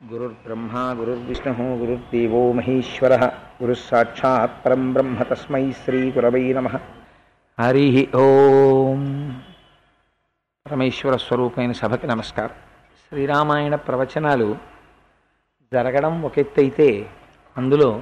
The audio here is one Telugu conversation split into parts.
గురుర్బ్రహ్మా గురుర్విష్ణు గురుర్దేవో మహేశ్వర గురుస్సాక్షాత్ పరం బ్రహ్మ తస్మై శ్రీ గురవై నమ హరి ఓం పరమేశ్వర స్వరూపమైన సభకి నమస్కారం శ్రీరామాయణ ప్రవచనాలు జరగడం ఒక ఎత్తైతే అందులో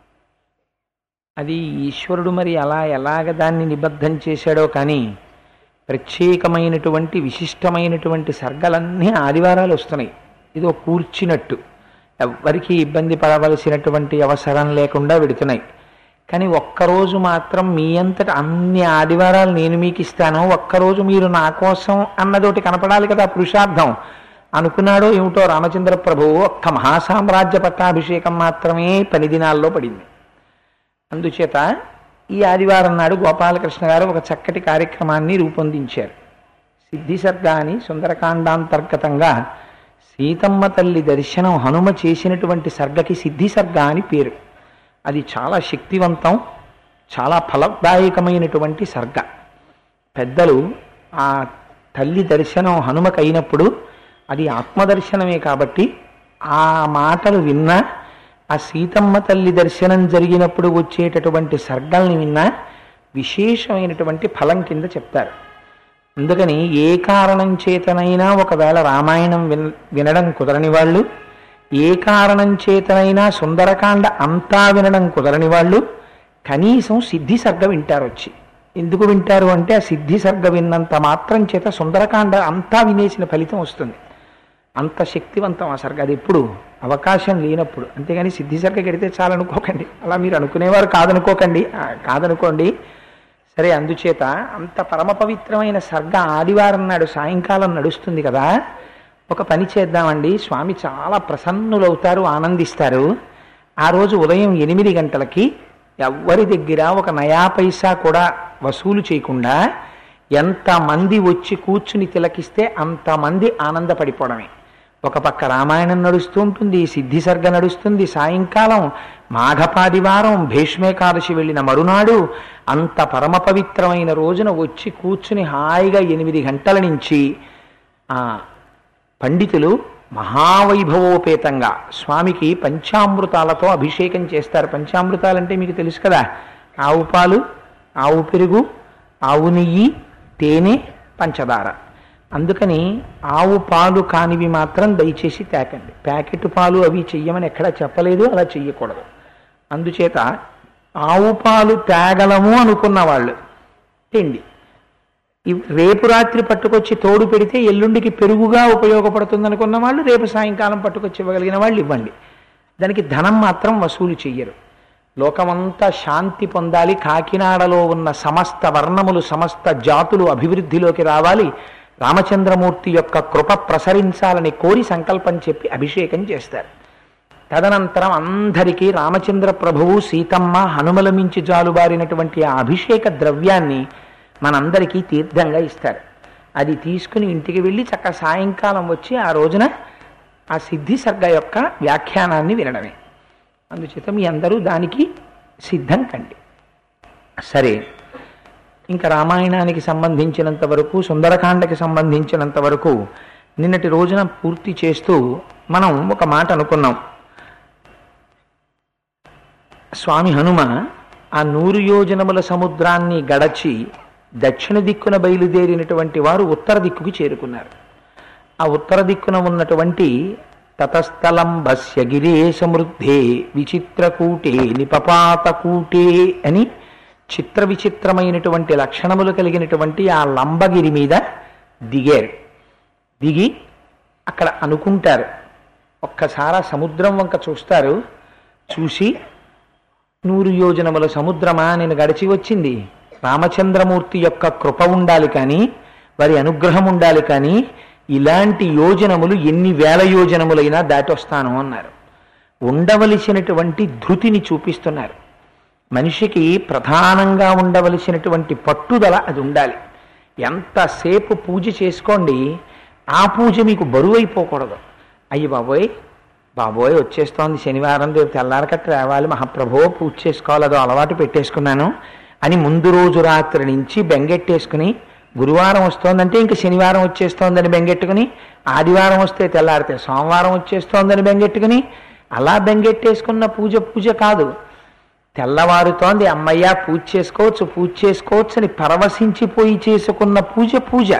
అది ఈశ్వరుడు మరి అలా ఎలాగ దాన్ని నిబద్ధం చేశాడో కానీ ప్రత్యేకమైనటువంటి విశిష్టమైనటువంటి సర్గలన్నీ ఆదివారాలు వస్తున్నాయి ఇదో కూర్చినట్టు ఎవ్వరికీ ఇబ్బంది పడవలసినటువంటి అవసరం లేకుండా పెడుతున్నాయి కానీ ఒక్కరోజు మాత్రం మీ అంతట అన్ని ఆదివారాలు నేను మీకు ఇస్తాను ఒక్కరోజు మీరు నా కోసం అన్నదోటి కనపడాలి కదా పురుషార్థం అనుకున్నాడో ఏమిటో రామచంద్ర ప్రభువు ఒక్క మహాసామ్రాజ్య పట్టాభిషేకం మాత్రమే పని దినాల్లో పడింది అందుచేత ఈ ఆదివారం నాడు గోపాలకృష్ణ గారు ఒక చక్కటి కార్యక్రమాన్ని రూపొందించారు సిద్ధిసర్గ అని సుందరకాండాంతర్గతంగా సీతమ్మ తల్లి దర్శనం హనుమ చేసినటువంటి సర్గకి సిద్ధి సర్గ అని పేరు అది చాలా శక్తివంతం చాలా ఫలదాయకమైనటువంటి సర్గ పెద్దలు ఆ తల్లి దర్శనం హనుమకు అయినప్పుడు అది ఆత్మదర్శనమే కాబట్టి ఆ మాటలు విన్నా ఆ సీతమ్మ తల్లి దర్శనం జరిగినప్పుడు వచ్చేటటువంటి సర్గల్ని విన్నా విశేషమైనటువంటి ఫలం కింద చెప్తారు అందుకని ఏ కారణం చేతనైనా ఒకవేళ రామాయణం విన వినడం కుదరని వాళ్ళు ఏ కారణం చేతనైనా సుందరకాండ అంతా వినడం కుదరని వాళ్ళు కనీసం సిద్ధి సర్గ వింటారు వచ్చి ఎందుకు వింటారు అంటే ఆ సిద్ధి సర్గ విన్నంత మాత్రం చేత సుందరకాండ అంతా వినేసిన ఫలితం వస్తుంది అంత శక్తివంతం ఆ సర్గ అది ఎప్పుడు అవకాశం లేనప్పుడు అంతేగాని సిద్ధి సర్గ గడితే చాలనుకోకండి అలా మీరు అనుకునేవారు కాదనుకోకండి ఆ, కాదనుకోండి సరే అందుచేత అంత పరమ పవిత్రమైన సర్గ ఆదివారం నాడు సాయంకాలం నడుస్తుంది కదా ఒక పని చేద్దామండి స్వామి చాలా ప్రసన్నులవుతారు ఆనందిస్తారు ఆ రోజు ఉదయం ఎనిమిది గంటలకి ఎవ్వరి దగ్గర ఒక నయా పైసా కూడా వసూలు చేయకుండా ఎంతమంది వచ్చి కూర్చుని తిలకిస్తే అంతమంది ఆనందపడిపోవడమే ఒక పక్క రామాయణం నడుస్తూ ఉంటుంది సిద్ధి సర్గ నడుస్తుంది సాయంకాలం మాఘపాదివారం భీష్మేకాదశి వెళ్ళిన మరునాడు అంత పరమ పవిత్రమైన రోజున వచ్చి కూర్చుని హాయిగా ఎనిమిది గంటల నుంచి ఆ పండితులు మహావైభవోపేతంగా స్వామికి పంచామృతాలతో అభిషేకం చేస్తారు పంచామృతాలంటే మీకు తెలుసు కదా ఆవు పాలు ఆవు పెరుగు ఆవు నెయ్యి తేనె పంచదార అందుకని ఆవు పాలు కానివి మాత్రం దయచేసి తేకండి ప్యాకెట్ పాలు అవి చెయ్యమని ఎక్కడా చెప్పలేదు అలా చెయ్యకూడదు అందుచేత ఆవు పాలు తేగలము అనుకున్న వాళ్ళు తిండి ఇవ్- రేపు రాత్రి పట్టుకొచ్చి తోడు పెడితే ఎల్లుండికి పెరుగుగా ఉపయోగపడుతుంది అనుకున్న వాళ్ళు రేపు సాయంకాలం పట్టుకొచ్చి ఇవ్వగలిగిన వాళ్ళు ఇవ్వండి దానికి ధనం మాత్రం వసూలు చెయ్యరు లోకమంతా శాంతి పొందాలి కాకినాడలో ఉన్న సమస్త వర్ణములు సమస్త జాతులు అభివృద్ధిలోకి రావాలి రామచంద్రమూర్తి యొక్క కృప ప్రసరించాలని కోరి సంకల్పం చెప్పి అభిషేకం చేస్తారు తదనంతరం అందరికీ రామచంద్ర ప్రభువు సీతమ్మ హనుమల మించి జాలుబారినటువంటి ఆ అభిషేక ద్రవ్యాన్ని మనందరికీ తీర్థంగా ఇస్తారు అది తీసుకుని ఇంటికి వెళ్ళి చక్క సాయంకాలం వచ్చి ఆ రోజున ఆ సిద్ధి సర్గ యొక్క వ్యాఖ్యానాన్ని వినడమే అందుచేత మీ అందరూ దానికి సిద్ధం కండి సరే ఇంకా రామాయణానికి సంబంధించినంత వరకు సుందరకాండకి సంబంధించినంత వరకు నిన్నటి రోజున పూర్తి చేస్తూ మనం ఒక మాట అనుకున్నాం స్వామి హనుమ ఆ నూరు యోజనముల సముద్రాన్ని గడచి దక్షిణ దిక్కున బయలుదేరినటువంటి వారు ఉత్తర దిక్కుకి చేరుకున్నారు ఆ ఉత్తర దిక్కున ఉన్నటువంటి తతస్థలం భస్య గిరే సమృద్ధే విచిత్రకూటే నిపపాతకూటే అని చిత్ర విచిత్రమైనటువంటి లక్షణములు కలిగినటువంటి ఆ లంబగిరి మీద దిగారు దిగి అక్కడ అనుకుంటారు ఒక్కసారి ఆ సముద్రం వంక చూస్తారు చూసి నూరు యోజనముల సముద్రమా నేను గడిచి వచ్చింది రామచంద్రమూర్తి యొక్క కృప ఉండాలి కానీ వారి అనుగ్రహం ఉండాలి కానీ ఇలాంటి యోజనములు ఎన్ని వేల యోజనములైనా దాటొస్తాను అన్నారు ఉండవలసినటువంటి ధృతిని చూపిస్తున్నారు మనిషికి ప్రధానంగా ఉండవలసినటువంటి పట్టుదల అది ఉండాలి ఎంతసేపు పూజ చేసుకోండి ఆ పూజ మీకు బరువు అయిపోకూడదు అయ్యి బాబోయ్ బాబోయ్ వచ్చేస్తోంది శనివారం రేపు తెల్లారక రావాలి మహాప్రభో పూజ చేసుకోవాలి అదో అలవాటు పెట్టేసుకున్నాను అని ముందు రోజు రాత్రి నుంచి బెంగెట్టేసుకుని గురువారం వస్తోందంటే ఇంక శనివారం వచ్చేస్తోందని బెంగెట్టుకుని ఆదివారం వస్తే తెల్లారితే సోమవారం వచ్చేస్తోందని బెంగెట్టుకుని అలా బెంగెట్టేసుకున్న పూజ పూజ కాదు తెల్లవారుతోంది అమ్మయ్య పూజ చేసుకోవచ్చు పూజ చేసుకోవచ్చు అని పరవశించిపోయి చేసుకున్న పూజ పూజ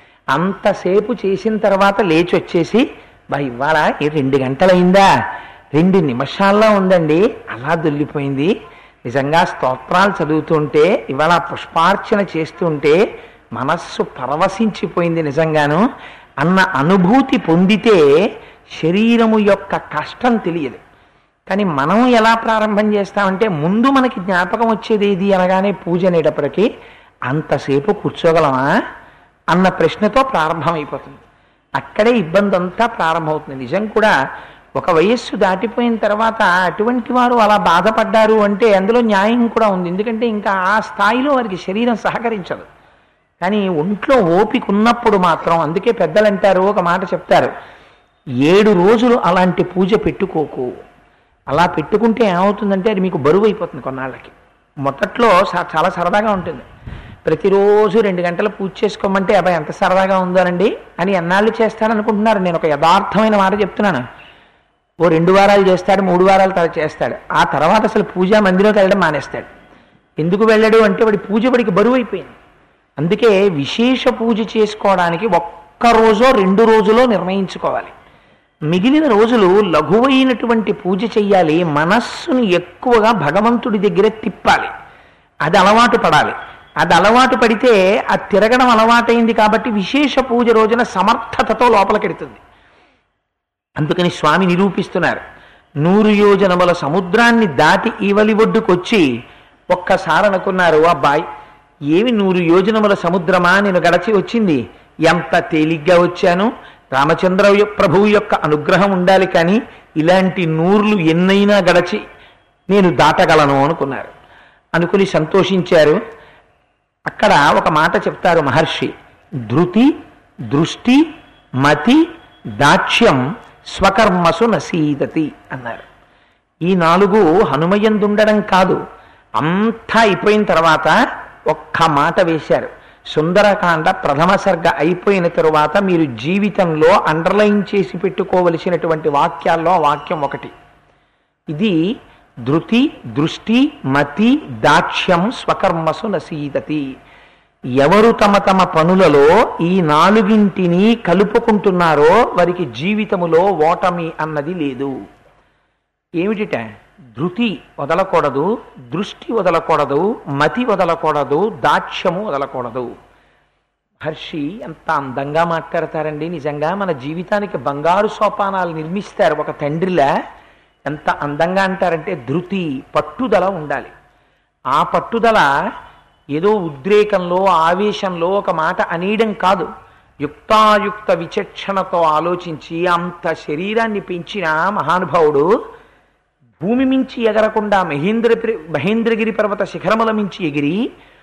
అంతసేపు చేసిన తర్వాత లేచి వచ్చేసి బా ఇవాళ ఈ రెండు గంటలైందా రెండు నిమిషాల్లో ఉందండి అలా దొల్లిపోయింది నిజంగా స్తోత్రాలు చదువుతుంటే ఇవాళ పుష్పార్చన చేస్తుంటే మనస్సు పరవశించిపోయింది నిజంగాను అన్న అనుభూతి పొందితే శరీరము యొక్క కష్టం తెలియదు కానీ మనం ఎలా ప్రారంభం చేస్తామంటే ముందు మనకి జ్ఞాపకం వచ్చేది ఏది అనగానే పూజ అనేటప్పటికీ అంతసేపు కూర్చోగలమా అన్న ప్రశ్నతో ప్రారంభమైపోతుంది అక్కడే ఇబ్బంది అంతా ప్రారంభమవుతుంది నిజం కూడా ఒక వయస్సు దాటిపోయిన తర్వాత అటువంటి వారు అలా బాధపడ్డారు అంటే అందులో న్యాయం కూడా ఉంది ఎందుకంటే ఇంకా ఆ స్థాయిలో వారికి శరీరం సహకరించదు కానీ ఒంట్లో ఓపిక ఉన్నప్పుడు మాత్రం అందుకే పెద్దలు అంటారు ఒక మాట చెప్తారు ఏడు రోజులు అలాంటి పూజ పెట్టుకోకు అలా పెట్టుకుంటే ఏమవుతుందంటే అది మీకు బరువు అయిపోతుంది కొన్నాళ్ళకి మొదట్లో స- చాలా సరదాగా ఉంటుంది ప్రతిరోజు రెండు గంటలు పూజ చేసుకోమంటే అబ్బాయి ఎంత సరదాగా ఉందోనండి అని ఎన్నాళ్ళు చేస్తాడనుకుంటున్నారు నేను ఒక యథార్థమైన మాట చెప్తున్నాను ఓ రెండు వారాలు చేస్తాడు మూడు వారాలు తర్వాత చేస్తాడు ఆ తర్వాత అసలు పూజా మందిరంకి వెళ్ళడం మానేస్తాడు ఎందుకు వెళ్ళడు అంటే వాడి పూజ వాడికి బరువు అయిపోయింది అందుకే విశేష పూజ చేసుకోవడానికి ఒక్క రోజో రెండు రోజులో నిర్ణయించుకోవాలి మిగిలిన రోజులు లఘువైనటువంటి పూజ చెయ్యాలి మనస్సును ఎక్కువగా భగవంతుడి దగ్గర తిప్పాలి అది అలవాటు పడాలి అది అలవాటు పడితే ఆ తిరగడం అలవాటైంది కాబట్టి విశేష పూజ రోజున సమర్థతతో లోపలికెడుతుంది అందుకని స్వామి నిరూపిస్తున్నారు నూరు యోజనముల సముద్రాన్ని దాటి ఈవలి ఒడ్డుకొచ్చి ఒక్కసారి అనుకున్నారు అబ్బాయి ఏమి నూరు యోజనముల సముద్రమా నేను గడచి వచ్చింది ఎంత తేలిగ్గా వచ్చాను రామచంద్ర యొ- ప్రభువు యొక్క అనుగ్రహం ఉండాలి కానీ ఇలాంటి నూర్లు ఎన్నైనా గడచి నేను దాటగలను అనుకున్నారు అనుకుని సంతోషించారు అక్కడ ఒక మాట చెప్తారు మహర్షి ధృతి దృష్టి మతి దాక్ష్యం స్వకర్మసు నసీదతి అన్నారు ఈ నాలుగు హనుమయందుండడం కాదు అంతా అయిపోయిన తర్వాత ఒక్క మాట వేశారు సుందరకాండ ప్రథమ సర్గ అయిపోయిన తరువాత మీరు జీవితంలో అండర్లైన్ చేసి పెట్టుకోవలసినటువంటి వాక్యాల్లో ఆ వాక్యం ఒకటి ఇది ధృతి దృష్టి మతి దాక్ష్యం స్వకర్మసు నసీదతి ఎవరు తమ తమ పనులలో ఈ నాలుగింటిని కలుపుకుంటున్నారో వారికి జీవితములో ఓటమి అన్నది లేదు ఏమిటిట ధృతి వదలకూడదు దృష్టి వదలకూడదు మతి వదలకూడదు దాక్ష్యము వదలకూడదు హర్షి ఎంత అందంగా మాట్లాడతారండి నిజంగా మన జీవితానికి బంగారు సోపానాలు నిర్మిస్తారు ఒక తండ్రిలా ఎంత అందంగా అంటారంటే ధృతి పట్టుదల ఉండాలి ఆ పట్టుదల ఏదో ఉద్రేకంలో ఆవేశంలో ఒక మాట అనేయడం కాదు యుక్తాయుక్త విచక్షణతో ఆలోచించి అంత శరీరాన్ని పెంచిన మహానుభావుడు భూమి మించి ఎగరకుండా మహేంద్ర మహేంద్రగిరి పర్వత శిఖరముల మించి ఎగిరి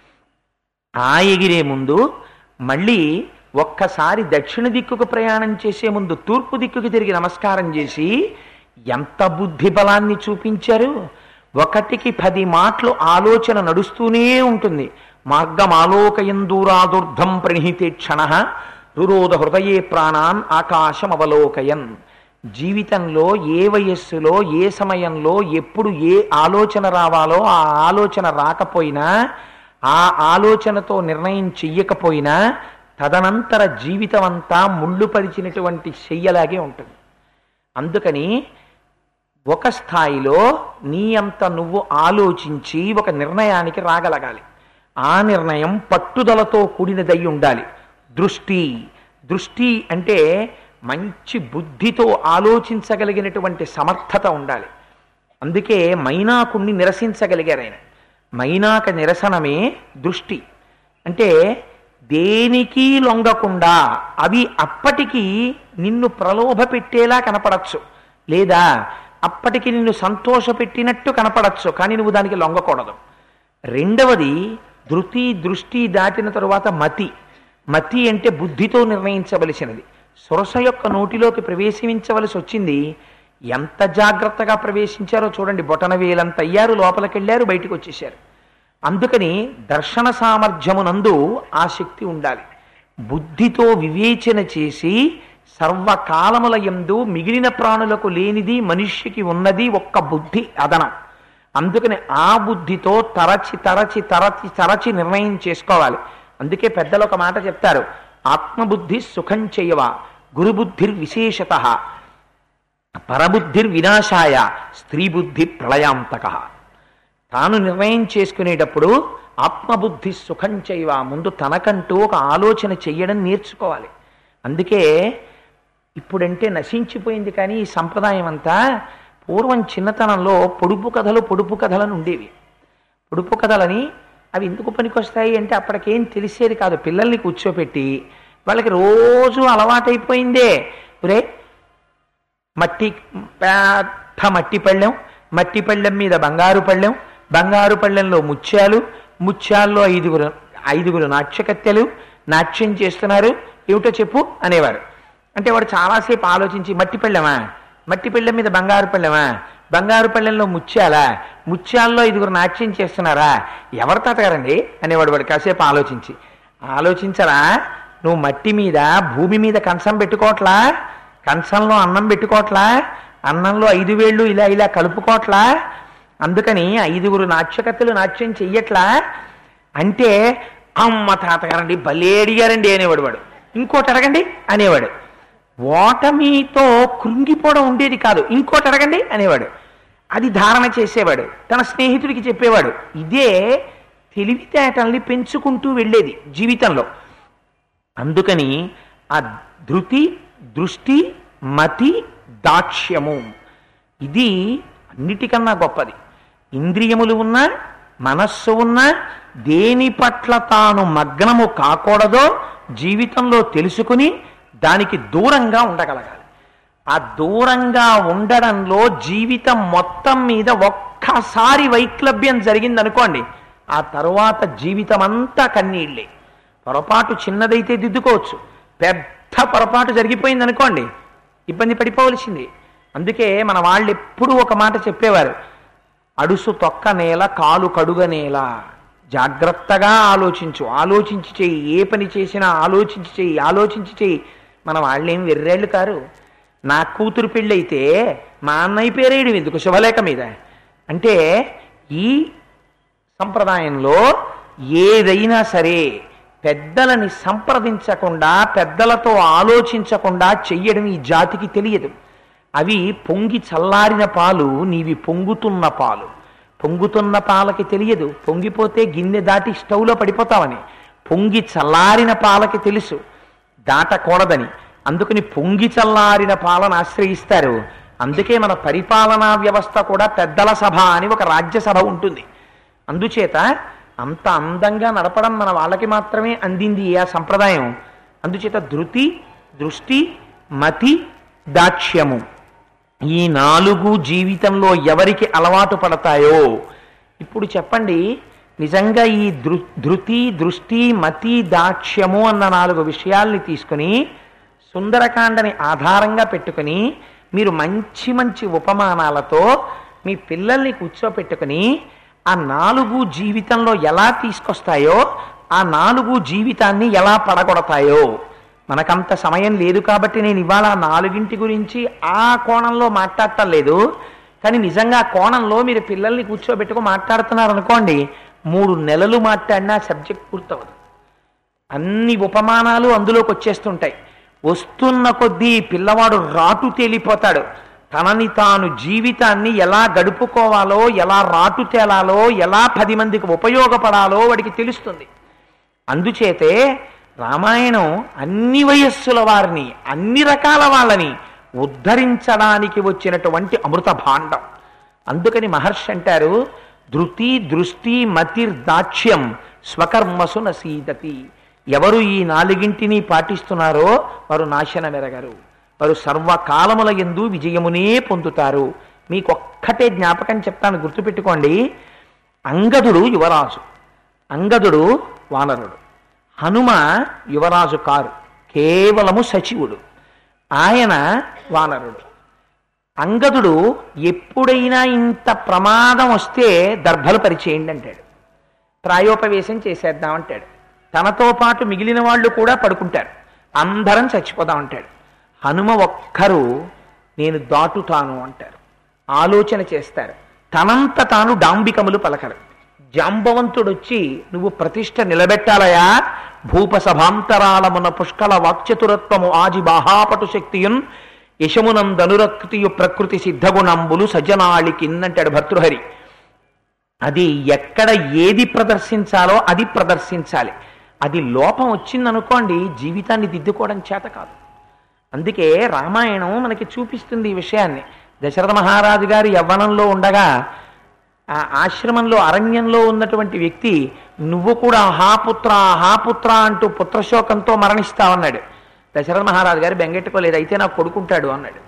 ఆ ఎగిరే ముందు మళ్ళీ ఒక్కసారి దక్షిణ దిక్కుకు ప్రయాణం చేసే ముందు తూర్పు దిక్కుకి తిరిగి నమస్కారం చేసి ఎంత బుద్ధి బలాన్ని చూపించారు ఒకటికి పది మాటలు ఆలోచన నడుస్తూనే ఉంటుంది మార్గం ఆలోకయందూరాదుర్ధం ప్రణిహితే క్షణ రురోధ హృదయే ప్రాణాన్ ఆకాశం అవలోకయన్ జీవితంలో ఏ వయస్సులో ఏ సమయంలో ఎప్పుడు ఏ ఆలోచన రావాలో ఆ ఆలోచన రాకపోయినా ఆ ఆలోచనతో నిర్ణయం చెయ్యకపోయినా తదనంతర జీవితం అంతా ముళ్ళు పరిచినటువంటి చెయ్యలాగే ఉంటుంది అందుకని ఒక స్థాయిలో నీ అంత నువ్వు ఆలోచించి ఒక నిర్ణయానికి రాగలగాలి ఆ నిర్ణయం పట్టుదలతో కూడినదై ఉండాలి దృష్టి దృష్టి అంటే మంచి బుద్ధితో ఆలోచించగలిగినటువంటి సమర్థత ఉండాలి అందుకే మైనాకుణ్ణి నిరసించగలిగారు ఆయన మైనాక నిరసనమే దృష్టి అంటే దేనికి లొంగకుండా అవి అప్పటికి నిన్ను ప్రలోభ పెట్టేలా కనపడచ్చు లేదా అప్పటికి నిన్ను సంతోషపెట్టినట్టు కనపడచ్చు కానీ నువ్వు దానికి లొంగకూడదు రెండవది ధృతి దృష్టి దాటిన తరువాత మతి మతి అంటే బుద్ధితో నిర్ణయించవలసినది సురస యొక్క నోటిలోకి ప్రవేశించవలసి వచ్చింది ఎంత జాగ్రత్తగా ప్రవేశించారో చూడండి బొటన వేలంత అయ్యారు లోపలికి వెళ్ళారు బయటకు వచ్చేసారు అందుకని దర్శన సామర్థ్యమునందు ఆ శక్తి ఉండాలి బుద్ధితో వివేచన చేసి సర్వకాలముల యందు మిగిలిన ప్రాణులకు లేనిది మనుష్యకి ఉన్నది ఒక్క బుద్ధి అదనం అందుకని ఆ బుద్ధితో తరచి తరచి తరచి తరచి నిర్ణయం చేసుకోవాలి అందుకే పెద్దలు ఒక మాట చెప్తారు ఆత్మబుద్ధి సుఖం చేయవ గురుబుద్ధిర్ విశేషత పరబుద్ధిర్ వినాశాయ స్త్రీ బుద్ధి ప్రళయాంతక తాను నిర్ణయం చేసుకునేటప్పుడు ఆత్మబుద్ధి సుఖం చేయవ ముందు తనకంటూ ఒక ఆలోచన చెయ్యడం నేర్చుకోవాలి అందుకే ఇప్పుడంటే నశించిపోయింది కానీ ఈ సంప్రదాయం అంతా పూర్వం చిన్నతనంలో పొడుపు కథలు పొడుపు కథలను ఉండేవి పొడుపు కథలని అవి ఎందుకు పనికొస్తాయి అంటే అప్పటికేం తెలిసేది కాదు పిల్లల్ని కూర్చోపెట్టి వాళ్ళకి రోజు అలవాటైపోయిందే ఒరే మట్టి పెద్ద మట్టి పళ్ళెం మట్టి పళ్ళెం మీద బంగారు పళ్ళెం బంగారు పళ్ళెంలో ముత్యాలు ముత్యాల్లో ఐదుగురు ఐదుగురు నాట్యకత్తెలు నాట్యం చేస్తున్నారు ఏమిటో చెప్పు అనేవారు అంటే వాడు చాలాసేపు ఆలోచించి మట్టి పళ్ళెమా మట్టి పళ్ళెం మీద బంగారు పళ్ళెమా బంగారు పళ్ళెంలో ముత్యాలా ముత్యాల్లో ఐదుగురు నాట్యం చేస్తున్నారా ఎవరు తాతగారండి అనేవాడు వాడు కాసేపు ఆలోచించి ఆలోచించరా నువ్వు మట్టి మీద భూమి మీద కంచం పెట్టుకోవట్లా కంచంలో అన్నం పెట్టుకోవట్లా అన్నంలో ఐదు వేళ్ళు ఇలా ఇలా కలుపుకోవట్లా అందుకని ఐదుగురు నాట్యకత్తెలు నాట్యం చెయ్యట్లా అంటే అమ్మ తాతగారండి భలే అడిగారండి అనేవాడు వాడు ఇంకోటి అడగండి అనేవాడు ఓటమితో కృంగిపోవడం ఉండేది కాదు ఇంకోటి అడగండి అనేవాడు అది ధారణ చేసేవాడు తన స్నేహితుడికి చెప్పేవాడు ఇదే తెలివితేటల్ని పెంచుకుంటూ వెళ్ళేది జీవితంలో అందుకని ఆ ధృతి దృష్టి మతి దాక్ష్యము ఇది అన్నిటికన్నా గొప్పది ఇంద్రియములు ఉన్నా మనస్సు ఉన్నా దేని పట్ల తాను మగ్నము కాకూడదో జీవితంలో తెలుసుకుని దానికి దూరంగా ఉండగలగాలి ఆ దూరంగా ఉండడంలో జీవితం మొత్తం మీద ఒక్కసారి వైక్లభ్యం జరిగిందనుకోండి ఆ తరువాత జీవితం అంతా కన్నీళ్ళే పొరపాటు చిన్నదైతే దిద్దుకోవచ్చు పెద్ద పొరపాటు జరిగిపోయింది అనుకోండి ఇబ్బంది పడిపోవలసింది అందుకే మన వాళ్ళు ఎప్పుడూ ఒక మాట చెప్పేవారు అడుసు తొక్క నేల కాలు కడుగ నేల జాగ్రత్తగా ఆలోచించు ఆలోచించి చెయ్యి ఏ పని చేసినా ఆలోచించి చెయ్యి ఆలోచించి చెయ్యి మన వాళ్ళేం వెర్రేళ్ళు కారు నా కూతురు పెళ్ళైతే మా అన్నయ్య పేరేయడం ఎందుకు శుభలేఖ మీద అంటే ఈ సంప్రదాయంలో ఏదైనా సరే పెద్దలని సంప్రదించకుండా పెద్దలతో ఆలోచించకుండా చెయ్యడం ఈ జాతికి తెలియదు అవి పొంగి చల్లారిన పాలు నీవి పొంగుతున్న పాలు పొంగుతున్న పాలకి తెలియదు పొంగిపోతే గిన్నె దాటి స్టవ్లో పడిపోతావని పొంగి చల్లారిన పాలకి తెలుసు దాటకూడదని అందుకని పొంగి చల్లారిన పాలను ఆశ్రయిస్తారు అందుకే మన పరిపాలనా వ్యవస్థ కూడా పెద్దల సభ అని ఒక రాజ్యసభ ఉంటుంది అందుచేత అంత అందంగా నడపడం మన వాళ్ళకి మాత్రమే అందింది ఆ సంప్రదాయం అందుచేత ధృతి దృష్టి మతి దాక్ష్యము ఈ నాలుగు జీవితంలో ఎవరికి అలవాటు పడతాయో ఇప్పుడు చెప్పండి నిజంగా ఈ దృ ధృతి దృష్టి మతి దాక్ష్యము అన్న నాలుగు విషయాల్ని తీసుకుని సుందరకాండని ఆధారంగా పెట్టుకుని మీరు మంచి మంచి ఉపమానాలతో మీ పిల్లల్ని కూర్చోపెట్టుకుని ఆ నాలుగు జీవితంలో ఎలా తీసుకొస్తాయో ఆ నాలుగు జీవితాన్ని ఎలా పడగొడతాయో మనకంత సమయం లేదు కాబట్టి నేను ఇవాళ ఆ నాలుగింటి గురించి ఆ కోణంలో మాట్లాడటం లేదు కానీ నిజంగా ఆ కోణంలో మీరు పిల్లల్ని కూర్చోబెట్టుకు మాట్లాడుతున్నారు అనుకోండి మూడు నెలలు మాట్లాడినా సబ్జెక్ట్ పూర్తవదు అన్ని ఉపమానాలు అందులోకి వచ్చేస్తుంటాయి వస్తున్న కొద్దీ పిల్లవాడు రాటు తేలిపోతాడు తనని తాను జీవితాన్ని ఎలా గడుపుకోవాలో ఎలా రాటు తేలాలో ఎలా పది మందికి ఉపయోగపడాలో వాడికి తెలుస్తుంది అందుచేతే రామాయణం అన్ని వయస్సుల వారిని అన్ని రకాల వాళ్ళని ఉద్ధరించడానికి వచ్చినటువంటి అమృత భాండం అందుకని మహర్షి అంటారు ధృతి దృష్టి మతిర్దాక్ష్యం స్వకర్మసు నసీదతి ఎవరు ఈ నాలుగింటిని పాటిస్తున్నారో వారు నాశనమెరగరు వారు సర్వకాలముల ఎందు విజయమునే పొందుతారు మీకు ఒక్కటే జ్ఞాపకం చెప్తాను గుర్తుపెట్టుకోండి అంగదుడు యువరాజు అంగదుడు వానరుడు హనుమ యువరాజు కారు కేవలము సచివుడు ఆయన వానరుడు అంగదుడు ఎప్పుడైనా ఇంత ప్రమాదం వస్తే దర్భలు పరిచేయండి అంటాడు ప్రాయోపవేశం చేసేద్దాం అంటాడు తనతో పాటు మిగిలిన వాళ్ళు కూడా పడుకుంటారు అందరం చచ్చిపోదాం అంటాడు హనుమ ఒక్కరు నేను దాటుతాను అంటారు ఆలోచన చేస్తారు తనంత తాను డాంబికములు పలకరు జాంబవంతుడు వచ్చి నువ్వు ప్రతిష్ట నిలబెట్టాలయా భూప సభాంతరాళమున పుష్కల వాక్చతురత్వము ఆజి బాహాపటు శక్తియున్ యశమునందనురక్తియు ప్రకృతి సిద్ధగుణంబులు సజ్జనాళికిన్నంటాడు భర్తృహరి అది ఎక్కడ ఏది ప్రదర్శించాలో అది ప్రదర్శించాలి అది లోపం వచ్చిందనుకోండి జీవితాన్ని దిద్దుకోవడం చేత కాదు అందుకే రామాయణం మనకి చూపిస్తుంది ఈ విషయాన్ని దశరథ మహారాజు గారి యవ్వనంలో ఉండగా ఆ ఆశ్రమంలో అరణ్యంలో ఉన్నటువంటి వ్యక్తి నువ్వు కూడా హాపుత్ర హాపుత్ర అంటూ పుత్రశోకంతో మరణిస్తావన్నాడు దశరథ మహారాజు గారు బెంగెట్టుకోలేదు అయితే నాకు కొడుకుంటాడు అన్నాడు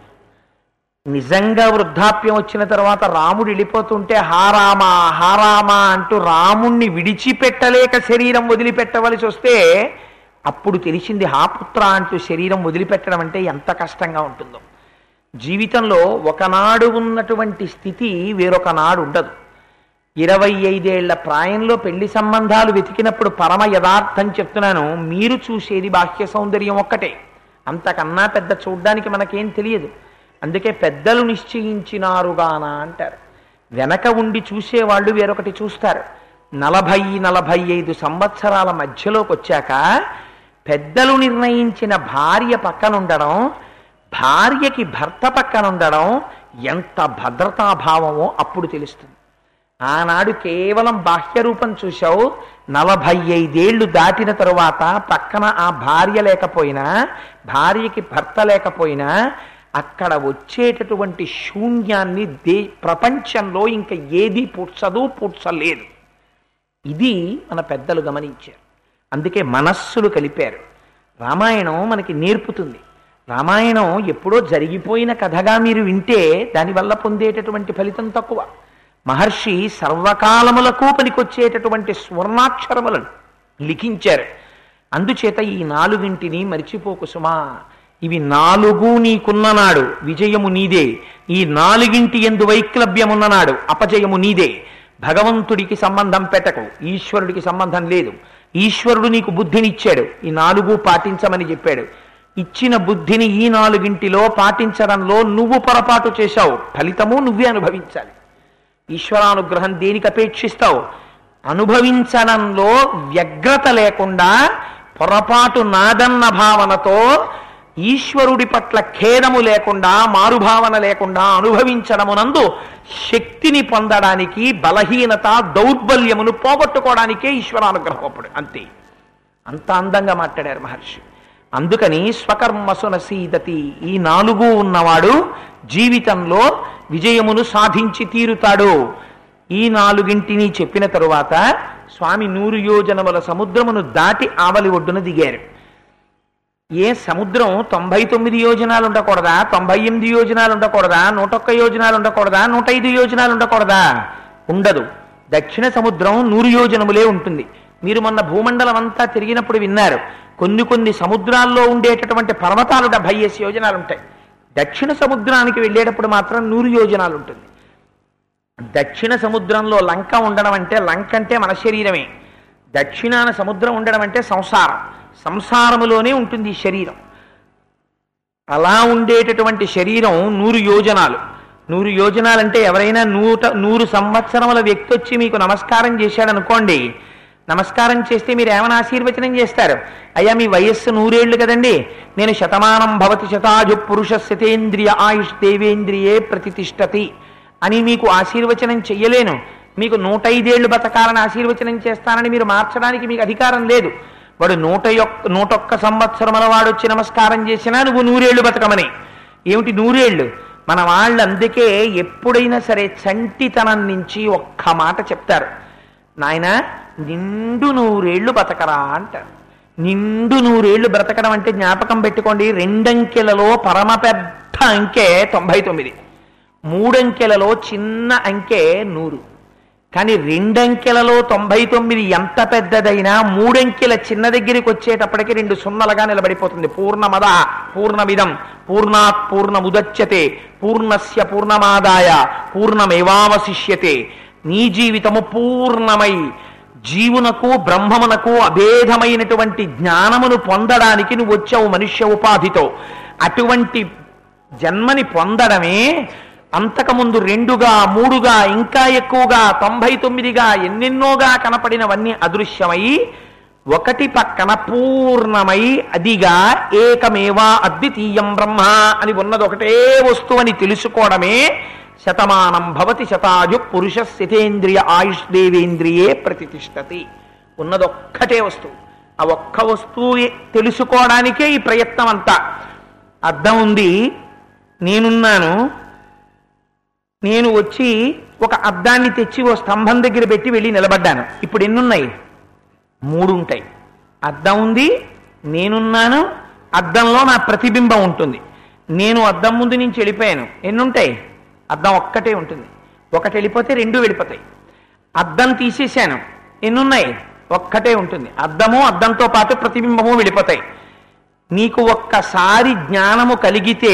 నిజంగా వృద్ధాప్యం వచ్చిన తర్వాత రాముడు వెళ్ళిపోతుంటే హారామా హారామా అంటూ రాముణ్ణి విడిచిపెట్టలేక శరీరం వదిలిపెట్టవలసి వస్తే అప్పుడు తెలిసింది హాపుత్ర అంటూ శరీరం వదిలిపెట్టడం అంటే ఎంత కష్టంగా ఉంటుందో జీవితంలో ఒకనాడు ఉన్నటువంటి స్థితి వేరొక నాడు ఉండదు ఇరవై ఐదేళ్ల ప్రాయంలో పెళ్లి సంబంధాలు వెతికినప్పుడు పరమ యథార్థం చెప్తున్నాను మీరు చూసేది బాహ్య సౌందర్యం ఒక్కటే అంతకన్నా పెద్ద చూడ్డానికి మనకేం తెలియదు అందుకే పెద్దలు నిశ్చయించినారుగాన అంటారు వెనక ఉండి చూసేవాళ్ళు వేరొకటి చూస్తారు నలభై నలభై ఐదు సంవత్సరాల మధ్యలోకి వచ్చాక పెద్దలు నిర్ణయించిన భార్య పక్కనుండడం భార్యకి భర్త పక్కనుండడం ఎంత భద్రతాభావమో అప్పుడు తెలుస్తుంది ఆనాడు కేవలం బాహ్య రూపం చూశావు నలభై ఐదేళ్లు దాటిన తరువాత పక్కన ఆ భార్య లేకపోయినా భార్యకి భర్త లేకపోయినా అక్కడ వచ్చేటటువంటి శూన్యాన్ని దే ప్రపంచంలో ఇంకా ఏది పూడ్చదు పూడ్చలేదు ఇది మన పెద్దలు గమనించారు అందుకే మనస్సులు కలిపారు రామాయణం మనకి నేర్పుతుంది రామాయణం ఎప్పుడో జరిగిపోయిన కథగా మీరు వింటే దానివల్ల పొందేటటువంటి ఫలితం తక్కువ మహర్షి సర్వకాలములకు పనికొచ్చేటటువంటి స్వర్ణాక్షరములను లిఖించారు అందుచేత ఈ నాలుగింటిని మరిచిపోకు సుమా ఇవి నాలుగు నీకున్ననాడు విజయము నీదే ఈ నాలుగింటి ఎందు వైక్లభ్యమున్ననాడు అపజయము నీదే భగవంతుడికి సంబంధం పెట్టకు ఈశ్వరుడికి సంబంధం లేదు ఈశ్వరుడు నీకు బుద్ధినిచ్చాడు ఈ నాలుగు పాటించమని చెప్పాడు ఇచ్చిన బుద్ధిని ఈ నాలుగింటిలో పాటించడంలో నువ్వు పొరపాటు చేశావు ఫలితము నువ్వే అనుభవించాలి ఈశ్వరానుగ్రహం దేనికి అపేక్షిస్తావు అనుభవించడంలో వ్యగ్రత లేకుండా పొరపాటు నాదన్న భావనతో ఈశ్వరుడి పట్ల ఖేదము లేకుండా మారుభావన లేకుండా అనుభవించడమునందు శక్తిని పొందడానికి బలహీనత దౌర్బల్యమును పోగొట్టుకోవడానికే ఈశ్వరానుగ్రహం అప్పుడు అంతే అంత అందంగా మాట్లాడారు మహర్షి అందుకని స్వకర్మసున సీదతి ఈ నాలుగు ఉన్నవాడు జీవితంలో విజయమును సాధించి తీరుతాడు ఈ నాలుగింటిని చెప్పిన తరువాత స్వామి నూరు యోజనముల సముద్రమును దాటి ఆవలి ఒడ్డున దిగారు ఏ సముద్రం తొంభై తొమ్మిది యోజనాలు ఉండకూడదా తొంభై ఎనిమిది యోజనాలు ఉండకూడదా నూట ఒక్క యోజనాలు ఉండకూడదా నూట ఐదు యోజనాలు ఉండకూడదా ఉండదు దక్షిణ సముద్రం నూరు యోజనములే ఉంటుంది మీరు మొన్న భూమండలం అంతా తిరిగినప్పుడు విన్నారు కొన్ని కొన్ని సముద్రాల్లో ఉండేటటువంటి పర్వతాలు డెబ్బై ఏసి యోజనాలు ఉంటాయి దక్షిణ సముద్రానికి వెళ్ళేటప్పుడు మాత్రం నూరు యోజనాలు ఉంటుంది దక్షిణ సముద్రంలో లంక ఉండడం అంటే లంక అంటే మన శరీరమే దక్షిణాన సముద్రం ఉండడం అంటే సంసారం సంసారములోనే ఉంటుంది ఈ శరీరం అలా ఉండేటటువంటి శరీరం నూరు యోజనాలు నూరు యోజనాలంటే ఎవరైనా నూట నూరు సంవత్సరముల వ్యక్తి వచ్చి మీకు నమస్కారం చేశాడు అనుకోండి నమస్కారం చేస్తే మీరు ఏమైనా ఆశీర్వచనం చేస్తారు అయ్యా మీ వయస్సు నూరేళ్లు కదండి నేను శతమానం భవతి శతాజు పురుష శతేంద్రియ ఆయుష్ దేవేంద్రియే ప్రతిష్టతి అని మీకు ఆశీర్వచనం చెయ్యలేను మీకు నూట ఐదేళ్లు బతకాలని ఆశీర్వచనం చేస్తానని మీరు మార్చడానికి మీకు అధికారం లేదు వాడు నూట యొక్క నూటొక్క సంవత్సరముల వాడు వచ్చి నమస్కారం చేసినా నువ్వు నూరేళ్లు బతకమని ఏమిటి నూరేళ్లు మన వాళ్ళు అందుకే ఎప్పుడైనా సరే చంటితనం నుంచి ఒక్క మాట చెప్తారు నాయన నిండు నూరేళ్లు బతకరా అంటారు నిండు నూరేళ్లు బ్రతకడం అంటే జ్ఞాపకం పెట్టుకోండి రెండంకెలలో పరమ పెద్ద అంకె తొంభై తొమ్మిది మూడంకెలలో చిన్న అంకె నూరు కానీ రెండంకెలలో తొంభై తొమ్మిది ఎంత పెద్దదైనా మూడంకెల చిన్న దగ్గరికి వచ్చేటప్పటికి రెండు సున్నలుగా నిలబడిపోతుంది పూర్ణమద పూర్ణమిదం పూర్ణాత్ పూర్ణముదచ్యతే పూర్ణస్య పూర్ణమాదాయ పూర్ణమేవావశిష్యతే నీ జీవితము పూర్ణమై జీవునకు బ్రహ్మమునకు అభేదమైనటువంటి జ్ఞానమును పొందడానికి నువ్వు వచ్చావు మనుష్య ఉపాధితో అటువంటి జన్మని పొందడమే అంతకుముందు రెండుగా మూడుగా ఇంకా ఎక్కువగా తొంభై తొమ్మిదిగా ఎన్నెన్నోగా కనపడినవన్నీ అదృశ్యమై ఒకటి పక్కన పూర్ణమై అదిగా ఏకమేవా అద్వితీయం బ్రహ్మ అని ఉన్నది ఒకటే వస్తువు అని తెలుసుకోవడమే శతమానం భవతి శతాయు పురుష స్థితేంద్రియ ఆయుష్ దేవేంద్రియే ప్రతిష్టతి ఉన్నదొక్కటే వస్తువు ఆ ఒక్క వస్తువు తెలుసుకోవడానికే ఈ ప్రయత్నం అంతా అర్థం ఉంది నేనున్నాను నేను వచ్చి ఒక అద్దాన్ని తెచ్చి ఓ స్తంభం దగ్గర పెట్టి వెళ్ళి నిలబడ్డాను ఇప్పుడు ఎన్నున్నాయి మూడు ఉంటాయి అద్దం ఉంది నేనున్నాను అద్దంలో నా ప్రతిబింబం ఉంటుంది నేను అద్దం ముందు నుంచి వెళ్ళిపోయాను ఎన్నుంటాయి అద్దం ఒక్కటే ఉంటుంది ఒకటి వెళ్ళిపోతే రెండు వెళ్ళిపోతాయి అద్దం తీసేశాను ఎన్నున్నాయి ఒక్కటే ఉంటుంది అద్దము అద్దంతో పాటు ప్రతిబింబము వెళ్ళిపోతాయి నీకు ఒక్కసారి జ్ఞానము కలిగితే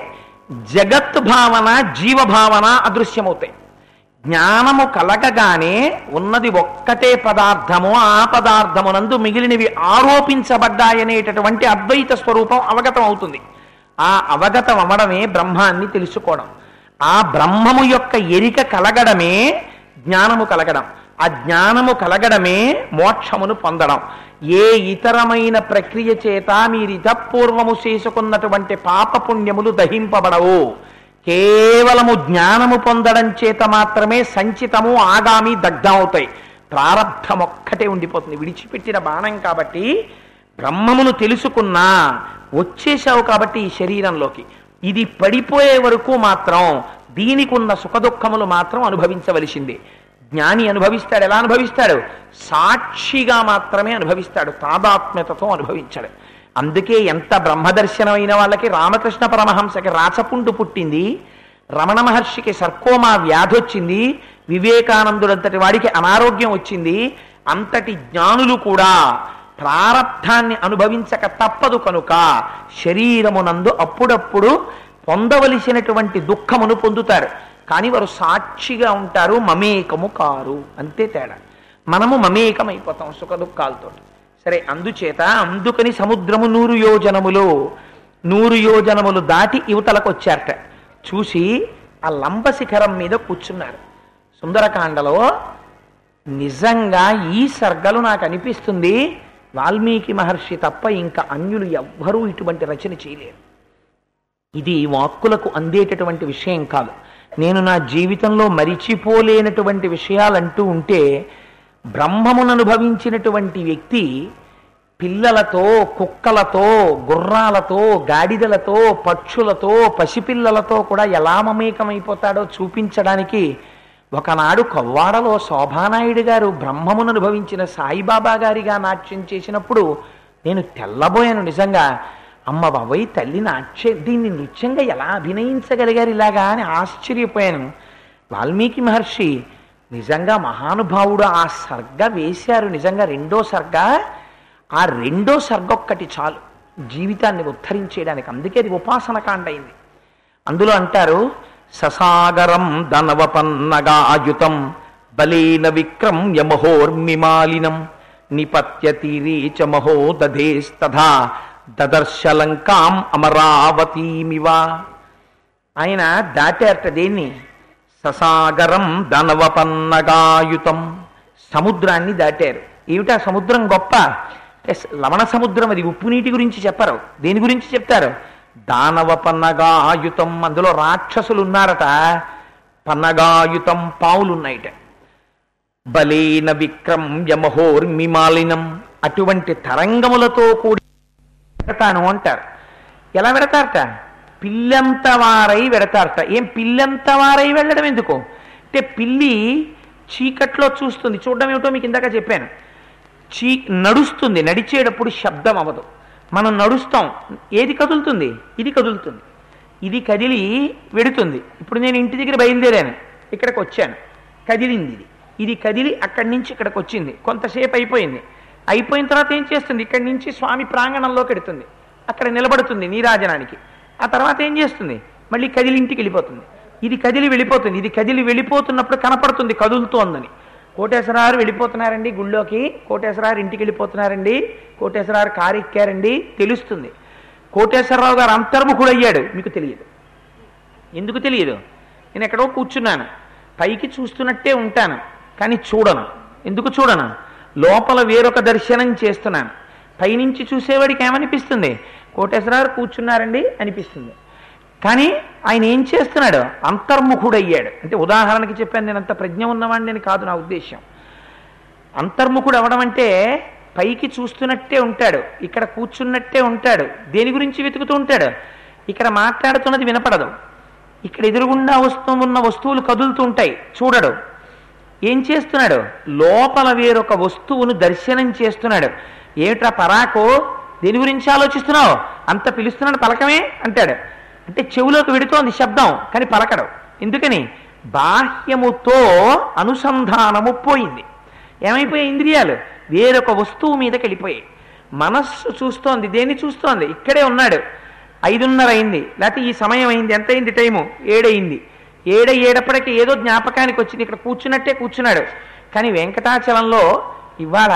జగత్ భావన జీవభావన అదృశ్యమవుతాయి జ్ఞానము కలగగానే ఉన్నది ఒక్కటే పదార్థము ఆ పదార్థమునందు మిగిలినవి ఆరోపించబడ్డాయనేటటువంటి అద్వైత స్వరూపం అవగతం అవుతుంది ఆ అవగతం అవ్వడమే బ్రహ్మాన్ని తెలుసుకోవడం ఆ బ్రహ్మము యొక్క ఎరిక కలగడమే జ్ఞానము కలగడం ఆ జ్ఞానము కలగడమే మోక్షమును పొందడం ఏ ఇతరమైన ప్రక్రియ చేత మీరు ఇతపూర్వము చేసుకున్నటువంటి పాపపుణ్యములు దహింపబడవు కేవలము జ్ఞానము పొందడం చేత మాత్రమే సంచితము ఆగామి దగ్ధం అవుతాయి ప్రారంధం ఒక్కటే ఉండిపోతుంది విడిచిపెట్టిన బాణం కాబట్టి బ్రహ్మమును తెలుసుకున్నా వచ్చేసావు కాబట్టి ఈ శరీరంలోకి ఇది పడిపోయే వరకు మాత్రం దీనికి ఉన్న సుఖదుఖములు మాత్రం అనుభవించవలసిందే జ్ఞాని అనుభవిస్తాడు ఎలా అనుభవిస్తాడు సాక్షిగా మాత్రమే అనుభవిస్తాడు తాదాత్మ్యతతో అనుభవించాడు అందుకే ఎంత బ్రహ్మదర్శనమైన వాళ్ళకి రామకృష్ణ పరమహంసకి రాచపుండు పుట్టింది రమణ మహర్షికి సర్కోమా వ్యాధి వచ్చింది వివేకానందుడంతటి వాడికి అనారోగ్యం వచ్చింది అంతటి జ్ఞానులు కూడా ప్రారబ్ధాన్ని అనుభవించక తప్పదు కనుక శరీరమునందు అప్పుడప్పుడు పొందవలసినటువంటి దుఃఖమును పొందుతారు కానీ వారు సాక్షిగా ఉంటారు మమేకము కారు అంతే తేడా మనము మమేకం అయిపోతాం సుఖ దుఃఖాలతో సరే అందుచేత అందుకని సముద్రము నూరు యోజనములు నూరు యోజనములు దాటి యువతలకు వచ్చారట చూసి ఆ లంబ శిఖరం మీద కూర్చున్నారు సుందరకాండలో నిజంగా ఈ సర్గలు నాకు అనిపిస్తుంది వాల్మీకి మహర్షి తప్ప ఇంకా అన్యులు ఎవ్వరూ ఇటువంటి రచన చేయలేరు ఇది వాక్కులకు అందేటటువంటి విషయం కాదు నేను నా జీవితంలో మరిచిపోలేనటువంటి విషయాలంటూ ఉంటే బ్రహ్మమును అనుభవించినటువంటి వ్యక్తి పిల్లలతో కుక్కలతో గుర్రాలతో గాడిదలతో పక్షులతో పసిపిల్లలతో కూడా ఎలా మమేకమైపోతాడో చూపించడానికి ఒకనాడు కొవ్వాడలో శోభానాయుడు గారు బ్రహ్మమును అనుభవించిన సాయిబాబా గారిగా నాట్యం చేసినప్పుడు నేను తెల్లబోయాను నిజంగా అమ్మ బాబోయ్ తల్లి నాట్య దీన్ని నృత్యంగా ఎలా అభినయించగలిగారు ఇలాగా అని ఆశ్చర్యపోయాను వాల్మీకి మహర్షి నిజంగా మహానుభావుడు ఆ సర్గ వేశారు నిజంగా రెండో సర్గ ఆ రెండో సర్గ ఒక్కటి చాలు జీవితాన్ని ఉద్ధరించేయడానికి అందుకే అది ఉపాసన కాండ అయింది అందులో అంటారు ససాగరం ధనవపన్నగాయుతం బలేన విక్రమ్య మహోర్మిమాలినం నిపత్య తీరే చ మహో దధేస్తథా దదర్శలంకాం అమరావతీమివ ఆయన దాటారట దేన్ని ససాగరం ధనవపన్నగాయుతం సముద్రాన్ని దాటారు ఏమిటా సముద్రం గొప్ప అంటే లవణ సముద్రం అది ఉప్పు నీటి గురించి చెప్పరు దేని గురించి చెప్తారు దానవ పన్నగాయుతం అందులో రాక్షసులు ఉన్నారట పన్నగాయుతం పావులు ఉన్నాయిట బలేన విక్రమ్ యమహోర్మిమాలినం అటువంటి తరంగములతో కూడి పెడతాను అంటారు ఎలా పెడతారట పిల్లంత వారై పెడతారట ఏం పిల్లంత వారై వెళ్ళడం ఎందుకు అంటే పిల్లి చీకట్లో చూస్తుంది చూడడం ఏమిటో మీకు ఇందాక చెప్పాను చీ నడుస్తుంది నడిచేటప్పుడు శబ్దం అవ్వదు మనం నడుస్తాం ఏది కదులుతుంది ఇది కదులుతుంది ఇది కదిలి వెడుతుంది ఇప్పుడు నేను ఇంటి దగ్గర బయలుదేరాను ఇక్కడికి వచ్చాను కదిలింది ఇది ఇది కదిలి అక్కడి నుంచి ఇక్కడికి వచ్చింది కొంతసేపు అయిపోయింది అయిపోయిన తర్వాత ఏం చేస్తుంది ఇక్కడి నుంచి స్వామి ప్రాంగణంలోకి ఎడుతుంది అక్కడ నిలబడుతుంది నీరాజనానికి ఆ తర్వాత ఏం చేస్తుంది మళ్ళీ కదిలి ఇంటికి వెళ్ళిపోతుంది ఇది కదిలి వెళ్ళిపోతుంది ఇది కదిలి వెళ్ళిపోతున్నప్పుడు కనపడుతుంది కదులుతోందని కోటేశ్వరారు వెళ్ళిపోతున్నారండి గుళ్ళోకి కోటేశ్వరారు ఇంటికి వెళ్ళిపోతున్నారండి కోటేశ్వరారు కారు ఎక్కారండి తెలుస్తుంది కోటేశ్వరరావు గారు అంతర్ముఖుడయ్యాడు మీకు తెలియదు ఎందుకు తెలియదు నేను ఎక్కడో కూర్చున్నాను పైకి చూస్తున్నట్టే ఉంటాను కానీ చూడను ఎందుకు చూడను లోపల వేరొక దర్శనం చేస్తున్నాను పైనుంచి చూసేవాడికి ఏమనిపిస్తుంది కోటేశ్వరరావు కూర్చున్నారండి అనిపిస్తుంది కానీ ఆయన ఏం చేస్తున్నాడు అంతర్ముఖుడయ్యాడు అంటే ఉదాహరణకి చెప్పాను నేను అంత ప్రజ్ఞ ఉన్నవాడిని అని కాదు నా ఉద్దేశం అంతర్ముఖుడు అవడం అంటే పైకి చూస్తున్నట్టే ఉంటాడు ఇక్కడ కూర్చున్నట్టే ఉంటాడు దేని గురించి వెతుకుతూ ఉంటాడు ఇక్కడ మాట్లాడుతున్నది వినపడదు ఇక్కడ ఎదురుగుండా వస్తూ ఉన్న వస్తువులు కదులుతూ ఉంటాయి చూడడు ఏం చేస్తున్నాడు లోపల వేరొక వస్తువును దర్శనం చేస్తున్నాడు ఏమిట్రా పరాకో దేని గురించి ఆలోచిస్తున్నావు అంత పిలుస్తున్నాడు పలకమే అంటాడు అంటే చెవులోకి వెడుతోంది శబ్దం కానీ పలకడు ఎందుకని బాహ్యముతో అనుసంధానము పోయింది ఏమైపోయాయి ఇంద్రియాలు వేరొక వస్తువు మీదకి వెళ్ళిపోయాయి మనస్సు చూస్తోంది దేన్ని చూస్తోంది ఇక్కడే ఉన్నాడు ఐదున్నర అయింది లేకపోతే ఈ సమయం అయింది ఎంత అయింది టైము ఏడయింది ఏడ ఏడప్పటికి ఏదో జ్ఞాపకానికి వచ్చింది ఇక్కడ కూర్చున్నట్టే కూర్చున్నాడు కానీ వెంకటాచలంలో ఇవాళ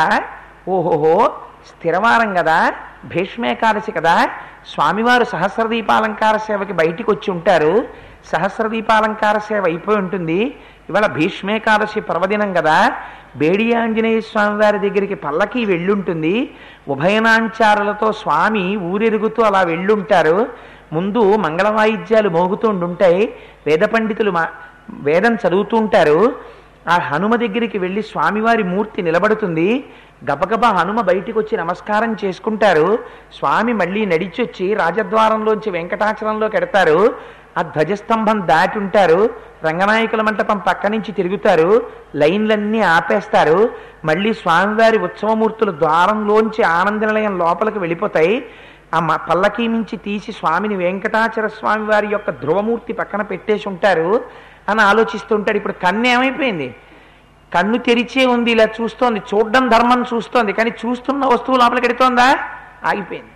ఓహోహో స్థిరవారం కదా భీష్మేకాదశి కదా స్వామివారు సహస్రదీపాలంకార సేవకి బయటికి వచ్చి ఉంటారు సహస్రదీపాలంకార సేవ అయిపోయి ఉంటుంది ఇవాళ భీష్మేకాదశి పర్వదినం కదా బేడి ఆంజనేయ స్వామి వారి దగ్గరికి పల్లకి వెళ్ళుంటుంది ఉభయనాంచారులతో స్వామి ఊరెరుగుతూ అలా వెళ్ళుంటారు ముందు మంగళ వాయిద్యాలు మోగుతూ ఉండుంటాయి వేద పండితులు మా వేదం చదువుతూ ఉంటారు ఆ హనుమ దగ్గరికి వెళ్ళి స్వామివారి మూర్తి నిలబడుతుంది గబగబా హనుమ బయటికి వచ్చి నమస్కారం చేసుకుంటారు స్వామి మళ్ళీ నడిచొచ్చి రాజద్వారంలోంచి వెంకటాచలంలోకి ఎడతారు ఆ ధ్వజస్తంభం దాటి ఉంటారు రంగనాయకుల మంటపం పక్క నుంచి తిరుగుతారు లైన్లన్నీ ఆపేస్తారు మళ్ళీ స్వామివారి ఉత్సవమూర్తుల ద్వారంలోంచి ఆనంద నిలయం లోపలికి వెళ్ళిపోతాయి ఆ మ- పల్లకీ నుంచి తీసి స్వామిని వెంకటాచల స్వామి వారి యొక్క ధ్రువమూర్తి పక్కన పెట్టేసి ఉంటారు అని ఆలోచిస్తుంటాడు ఇప్పుడు కన్ను ఏమైపోయింది కన్ను తెరిచే ఉంది ఇలా చూస్తోంది చూడడం ధర్మం చూస్తోంది కానీ చూస్తున్న వస్తువు లోపలికి ఎడుతోందా ఆగిపోయింది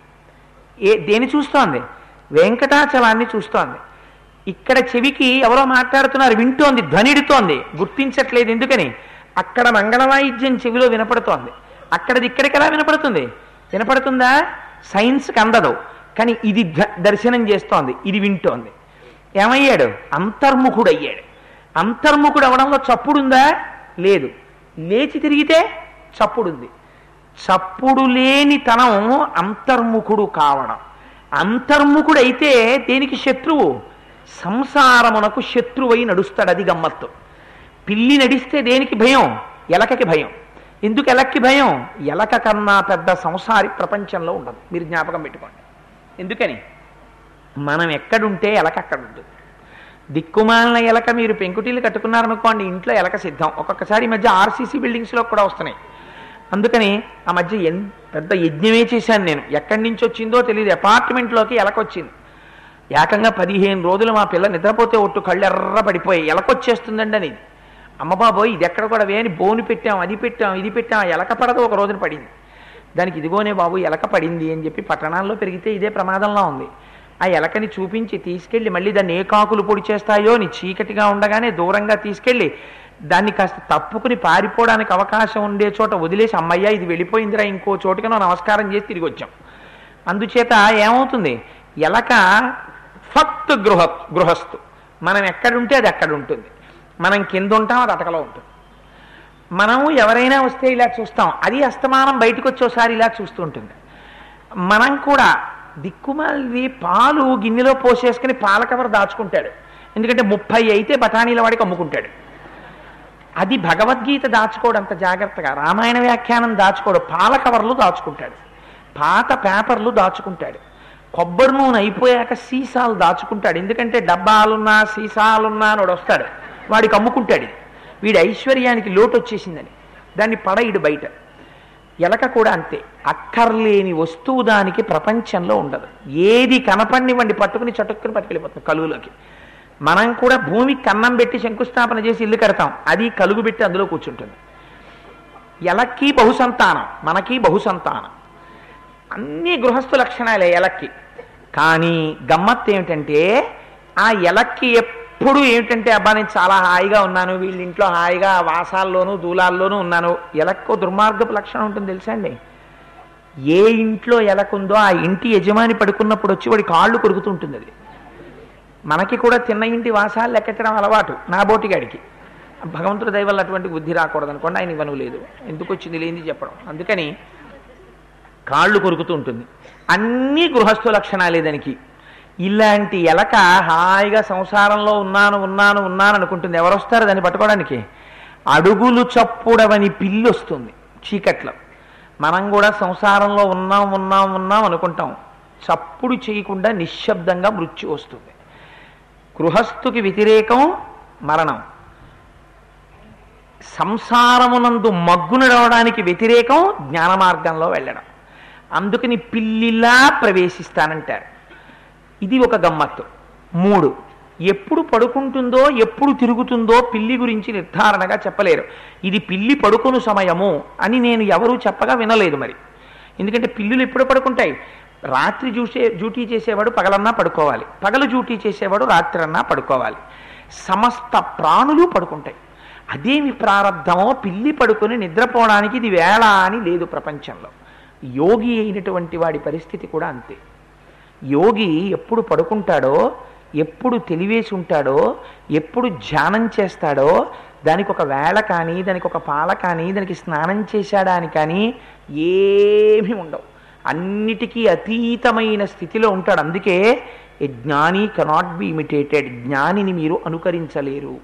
ఏ దేని చూస్తోంది వెంకటాచలాన్ని చూస్తోంది ఇక్కడ చెవికి ఎవరో మాట్లాడుతున్నారు వింటోంది ధ్వనిడుతోంది గుర్తించట్లేదు ఎందుకని అక్కడ మంగళవాయిద్యం చెవిలో వినపడుతోంది అక్కడది ఇక్కడికి ఎలా వినపడుతుంది వినపడుతుందా సైన్స్కి అందదు కానీ ఇది ధ- దర్శనం చేస్తోంది ఇది వింటోంది ఏమయ్యాడు అంతర్ముఖుడయ్యాడు అంతర్ముఖుడు అవడంలో చప్పుడుందా లేదు లేచి తిరిగితే చప్పుడుంది చప్పుడు లేని తనం అంతర్ముఖుడు కావడం అంతర్ముఖుడైతే దేనికి శత్రువు సంసారమునకు శత్రువై నడుస్తాడు అది గమ్మత్తు పిల్లి నడిస్తే దేనికి భయం ఎలకకి భయం ఎందుకు ఎలక్కి భయం ఎలక కన్నా పెద్ద సంసారి ప్రపంచంలో ఉండదు మీరు జ్ఞాపకం పెట్టుకోండి ఎందుకని మనం ఎక్కడుంటే ఎలక అక్కడ ఉంటుంది దిక్కుమాలిన ఎలక మీరు పెంకుటీలు కట్టుకున్నారనుకోండి ఇంట్లో ఎలక సిద్ధం ఒక్కొక్కసారి ఈ మధ్య ఆర్సీసీ బిల్డింగ్స్లో కూడా వస్తున్నాయి అందుకని ఆ మధ్య ఎన్ పెద్ద యజ్ఞమే చేశాను నేను ఎక్కడి నుంచి వచ్చిందో తెలియదు అపార్ట్మెంట్లోకి ఎలకొచ్చింది ఏకంగా పదిహేను రోజులు మా పిల్ల నిద్రపోతే ఒట్టు కళ్ళు ఎర్ర పడిపోయి ఎలకొచ్చేస్తుందండి అనేది అమ్మ బాబోయ్ ఇది ఎక్కడ కూడా వేని బోని పెట్టాం అది పెట్టాం ఇది పెట్టాం ఎలక పడదు ఒక రోజున పడింది దానికి ఇదిగోనే బాబు ఎలక పడింది అని చెప్పి పట్టణాల్లో పెరిగితే ఇదే ప్రమాదంలో ఉంది ఆ ఎలకని చూపించి తీసుకెళ్ళి మళ్ళీ దాన్ని ఏ కాకులు పొడి చేస్తాయో అని చీకటిగా ఉండగానే దూరంగా తీసుకెళ్ళి దాన్ని కాస్త తప్పుకుని పారిపోవడానికి అవకాశం ఉండే చోట వదిలేసి అమ్మయ్య ఇది వెళ్ళిపోయిందిరా ఇంకో చోటుకనో నమస్కారం చేసి తిరిగి వచ్చాం అందుచేత ఏమవుతుంది ఎలక ఫత్ గృహ గృహస్థు మనం ఎక్కడుంటే అది అక్కడ ఉంటుంది మనం కింద ఉంటాం అది అటకలో ఉంటుంది మనం ఎవరైనా వస్తే ఇలా చూస్తాం అది అస్తమానం బయటకు వచ్చి ఒకసారి ఇలా చూస్తూ ఉంటుంది మనం కూడా దిక్కుమాలివి పాలు గిన్నెలో పోసేసుకుని పాల కవర్ దాచుకుంటాడు ఎందుకంటే ముప్పై అయితే బఠానీల వాడికి అమ్ముకుంటాడు అది భగవద్గీత దాచుకోడు అంత జాగ్రత్తగా రామాయణ వ్యాఖ్యానం దాచుకోడు పాల కవర్లు దాచుకుంటాడు పాత పేపర్లు దాచుకుంటాడు కొబ్బరి నూనె అయిపోయాక సీసాలు దాచుకుంటాడు ఎందుకంటే డబ్బాలున్నా సీసాలున్నా అని వాడు వస్తాడు వాడికి అమ్ముకుంటాడు ఇది వీడి ఐశ్వర్యానికి లోటు వచ్చేసిందని దాన్ని పడయిడు బయట ఎలక కూడా అంతే అక్కర్లేని వస్తువు దానికి ప్రపంచంలో ఉండదు ఏది కనపడినివ్వండి పట్టుకుని చటుక్కుని పట్టుకెళ్ళిపోతుంది కలుగులోకి మనం కూడా భూమికి కన్నం పెట్టి శంకుస్థాపన చేసి ఇల్లు కడతాం అది కలుగు పెట్టి అందులో కూర్చుంటుంది ఎలక్కి బహుసంతానం మనకి బహుసంతానం అన్ని గృహస్థు లక్షణాలే ఎలక్కి కానీ గమ్మత్తు ఏమిటంటే ఆ ఎలక్కి ఎప్పుడు ఏమిటంటే అబ్బా నేను చాలా హాయిగా ఉన్నాను వీళ్ళ ఇంట్లో హాయిగా వాసాల్లోనూ దూలాల్లోనూ ఉన్నాను ఎలక్కో దుర్మార్గపు లక్షణం ఉంటుంది తెలుసా అండి ఏ ఇంట్లో ఎలకుందో ఆ ఇంటి యజమాని పడుకున్నప్పుడు వచ్చి వాడి కాళ్ళు కొరుకుతుంటుంది అది మనకి కూడా తిన్న ఇంటి వాసాలు లెక్కెట్టడం అలవాటు నా బోటిగాడికి భగవంతుడి దయ వల్ల అటువంటి బుద్ధి రాకూడదు అనుకోండి ఆయన ఇవ్వను లేదు ఎందుకు వచ్చింది లేనిది చెప్పడం అందుకని కాళ్ళు కొరుకుతూ ఉంటుంది అన్నీ గృహస్థు లక్షణాలే దానికి ఇలాంటి ఎలక హాయిగా సంసారంలో ఉన్నాను ఉన్నాను ఉన్నాను అనుకుంటుంది ఎవరు వస్తారు దాన్ని పట్టుకోవడానికి అడుగులు చప్పుడవని పిల్లి వస్తుంది చీకట్లో మనం కూడా సంసారంలో ఉన్నాం ఉన్నాం ఉన్నాం అనుకుంటాం చప్పుడు చేయకుండా నిశ్శబ్దంగా మృత్యు వస్తుంది గృహస్థుకి వ్యతిరేకం మరణం సంసారమునందు మగ్గునడవడానికి వ్యతిరేకం జ్ఞాన మార్గంలో వెళ్ళడం అందుకని పిల్లిలా ప్రవేశిస్తానంటారు ఇది ఒక గమ్మత్తు మూడు ఎప్పుడు పడుకుంటుందో ఎప్పుడు తిరుగుతుందో పిల్లి గురించి నిర్ధారణగా చెప్పలేరు ఇది పిల్లి పడుకును సమయము అని నేను ఎవరూ చెప్పగా వినలేదు మరి ఎందుకంటే పిల్లులు ఎప్పుడు పడుకుంటాయి రాత్రి చూసే డ్యూటీ చేసేవాడు పగలన్నా పడుకోవాలి పగలు డ్యూటీ చేసేవాడు రాత్రి అన్నా పడుకోవాలి సమస్త ప్రాణులు పడుకుంటాయి అదేమి ప్రారంధమో పిల్లి పడుకొని నిద్రపోవడానికి ఇది వేళ అని లేదు ప్రపంచంలో యోగి అయినటువంటి వాడి పరిస్థితి కూడా అంతే యోగి ఎప్పుడు పడుకుంటాడో ఎప్పుడు తెలివేసి ఉంటాడో ఎప్పుడు ధ్యానం చేస్తాడో దానికి ఒక వేళ కానీ దానికి ఒక పాల కానీ దానికి స్నానం చేశాడా అని కానీ ఏమీ ఉండవు అన్నిటికీ అతీతమైన స్థితిలో ఉంటాడు అందుకే ఏ జ్ఞాని కెనాట్ బి ఇమిటేటెడ్ జ్ఞానిని మీరు అనుకరించలేరు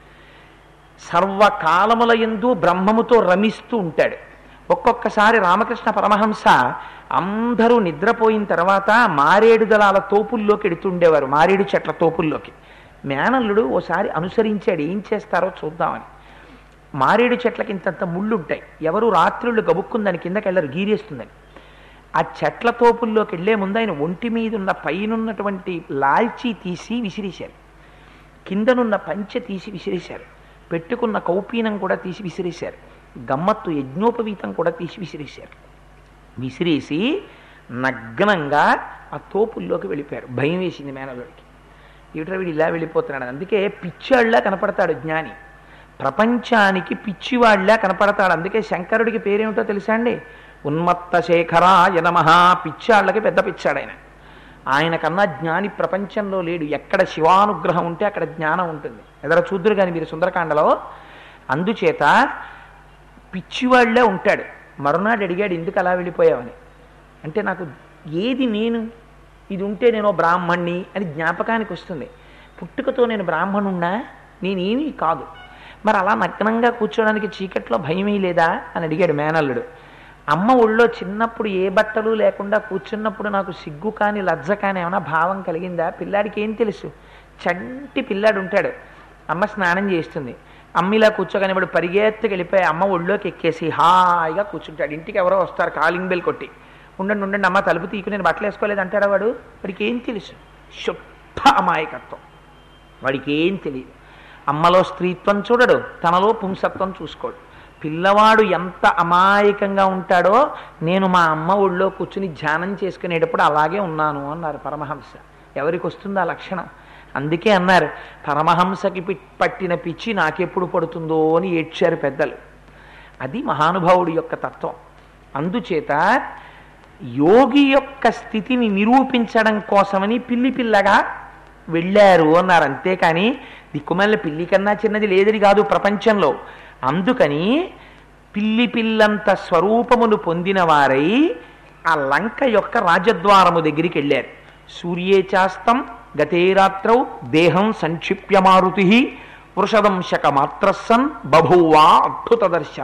సర్వకాలముల ఎందు బ్రహ్మముతో రమిస్తూ ఉంటాడు ఒక్కొక్కసారి రామకృష్ణ పరమహంస అందరూ నిద్రపోయిన తర్వాత మారేడు దళాల తోపుల్లోకి ఎడుతుండేవారు మారేడు చెట్ల తోపుల్లోకి మేనల్లుడు ఓసారి అనుసరించాడు ఏం చేస్తారో చూద్దామని మారేడు చెట్లకి ఇంతంత ముళ్ళు ఉంటాయి ఎవరు రాత్రుళ్ళు గబుక్కుని దాని కిందకి వెళ్ళరు గీరేస్తుందని ఆ చెట్ల తోపుల్లోకి వెళ్లే ముందు ఆయన ఒంటి మీద ఉన్న పైనున్నటువంటి లాల్చీ తీసి విసిరేశారు కిందనున్న పంచె తీసి విసిరేశారు పెట్టుకున్న కౌపీనం కూడా తీసి విసిరేశారు గమ్మత్తు యజ్ఞోపవీతం కూడా తీసి విసిరేశారు విసిరేసి నగ్నంగా ఆ తోపుల్లోకి వెళ్ళిపోయారు భయం వేసింది మేనలుడికి ఏమిట్రా వీడు ఇలా వెళ్ళిపోతున్నాడు అందుకే పిచ్చాళ్ళ కనపడతాడు జ్ఞాని ప్రపంచానికి పిచ్చివాళ్ళ కనపడతాడు అందుకే శంకరుడికి పేరేమిటో తెలుసా అండి ఉన్మత్త శేఖరాయ నమః పిచ్చాళ్ళకి పెద్ద పిచ్చాడు ఆయన ఆయన కన్నా జ్ఞాని ప్రపంచంలో లేడు ఎక్కడ శివానుగ్రహం ఉంటే అక్కడ జ్ఞానం ఉంటుంది ఎదర చూద్దరు కానీ మీరు సుందరకాండలో అందుచేత పిచ్చివాళ్లే ఉంటాడు మరునాడు అడిగాడు ఎందుకు అలా వెళ్ళిపోయావని అంటే నాకు ఏది నేను ఇది ఉంటే నేను బ్రాహ్మణ్ణి అని జ్ఞాపకానికి వస్తుంది పుట్టుకతో నేను బ్రాహ్మణున్నా నేనేమీ కాదు మరి అలా నగ్నంగా కూర్చోడానికి చీకట్లో భయమీ లేదా అని అడిగాడు మేనల్లుడు అమ్మ ఒళ్ళో చిన్నప్పుడు ఏ బట్టలు లేకుండా కూర్చున్నప్పుడు నాకు సిగ్గు కానీ లజ్జ కానీ ఏమైనా భావం కలిగిందా పిల్లాడికి ఏం తెలుసు చంటి పిల్లాడు ఉంటాడు అమ్మ స్నానం చేస్తుంది అమ్మ ఇలా కూర్చోగానే వాడు పరిగెత్తుకు వెళ్ళిపోయి అమ్మ ఒళ్ళోకి ఎక్కేసి హాయిగా కూర్చుంటాడు ఇంటికి ఎవరో వస్తారు కాలింగ్ బెల్ కొట్టి ఉండండి ఉండండి అమ్మ తలుపు తీకు నేను బట్టలు వేసుకోలేదు అంటాడా వాడు వాడికి ఏం తెలుసు శుద్ధ అమాయకత్వం వాడికి ఏం తెలియదు అమ్మలో స్త్రీత్వం చూడడు తనలో పుంసత్వం చూసుకోడు పిల్లవాడు ఎంత అమాయకంగా ఉంటాడో నేను మా అమ్మ ఒళ్ళో కూర్చుని ధ్యానం చేసుకునేటప్పుడు అలాగే ఉన్నాను అన్నారు పరమహంస ఎవరికి వస్తుంది ఆ లక్షణం అందుకే అన్నారు పరమహంసకి పి- పట్టిన పిచ్చి నాకెప్పుడు పడుతుందో అని ఏడ్చారు పెద్దలు అది మహానుభావుడి యొక్క తత్వం అందుచేత యోగి యొక్క స్థితిని నిరూపించడం కోసమని పిల్లి పిల్లగా వెళ్ళారు అన్నారు అంతేకాని దిక్కుమల్ల పిల్లి కన్నా చిన్నది లేదని కాదు ప్రపంచంలో అందుకని పిల్లి పిల్లంత స్వరూపమును పొందిన వారై ఆ లంక యొక్క రాజద్వారము దగ్గరికి వెళ్ళారు సూర్యేచాస్తం గతేరాత్రౌ దేహం సంక్షిప్య మారుతి వృషదంశక మాత్రస్సన్ బభూవా అద్భుత దర్శన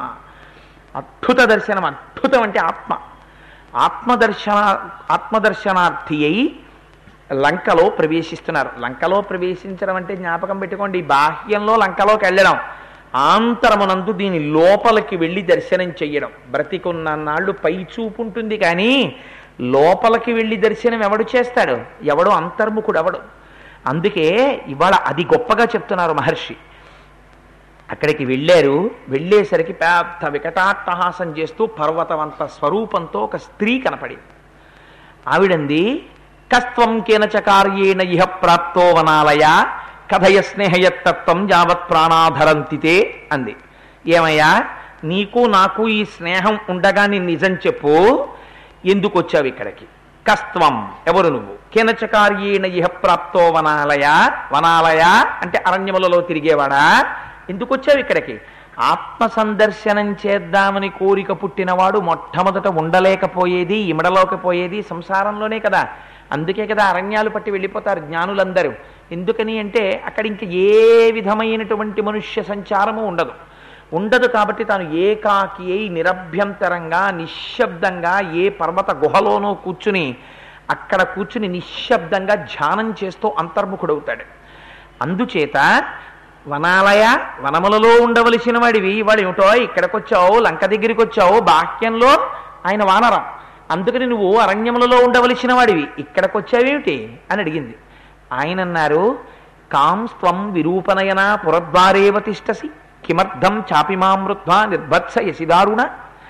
అద్భుత దర్శనం అద్భుతం అంటే ఆత్మ ఆత్మదర్శన ఆత్మదర్శనార్థి అయి లంకలో ప్రవేశిస్తున్నారు లంకలో ప్రవేశించడం అంటే జ్ఞాపకం పెట్టుకోండి బాహ్యంలో లంకలోకి వెళ్ళడం ఆంతరమునందు దీని లోపలికి వెళ్ళి దర్శనం చెయ్యడం బ్రతికున్న నాళ్ళు పై చూపు ఉంటుంది కానీ లోపలికి వెళ్ళి దర్శనం ఎవడు చేస్తాడు ఎవడు అంతర్ముఖుడు ఎవడు అందుకే ఇవాళ అది గొప్పగా చెప్తున్నారు మహర్షి అక్కడికి వెళ్ళారు వెళ్ళేసరికి పెద్ద వికటాట్టహాసం చేస్తూ పర్వతమంత స్వరూపంతో ఒక స్త్రీ కనపడింది ఆవిడంది కస్త్వం కేనచ కార్యేణ ఇహ ప్రాప్తో వనాలయ కథయ స్నేహయత్తత్వం యావత్ ప్రాణాధరంతితే అంది ఏమయ్యా నీకు నాకు ఈ స్నేహం ఉండగా నీ నిజం చెప్పు ఎందుకు వచ్చావు ఇక్కడికి కస్త్వం ఎవరు నువ్వు కినచకార్యేణ ఇహ ప్రాప్తో వనాలయ వనాలయ అంటే అరణ్యములలో తిరిగేవాడా ఎందుకు వచ్చావు ఇక్కడికి ఆత్మ సందర్శనం చేద్దామని కోరిక పుట్టినవాడు మొట్టమొదట ఉండలేకపోయేది ఇమడలేకపోయేది సంసారంలోనే కదా అందుకే కదా అరణ్యాలు పట్టి వెళ్ళిపోతారు జ్ఞానులందరూ ఎందుకని అంటే అక్కడ ఇంక ఏ విధమైనటువంటి మనుష్య సంచారము ఉండదు ఉండదు కాబట్టి తాను ఏకాకి అయి నిరభ్యంతరంగా నిశ్శబ్దంగా ఏ పర్వత గుహలోనో కూర్చుని అక్కడ కూర్చుని నిశ్శబ్దంగా ధ్యానం చేస్తూ అంతర్ముఖుడవుతాడు అందుచేత వనాలయ వనములలో ఉండవలసిన వాడివి వాడు ఏమిటో ఇక్కడికి వచ్చావు లంక దగ్గరికి వచ్చావు బాహ్యంలో ఆయన వానరం అందుకని నువ్వు అరణ్యములలో ఉండవలసిన వాడివి ఇక్కడికి వచ్చావేమిటి అని అడిగింది ఆయన అన్నారు కాం స్త్వం విరూపనయన పురద్వారేవ తిష్టసి కిమర్థం చాపిమామృత్వా నిర్భత్స యసిదారుణ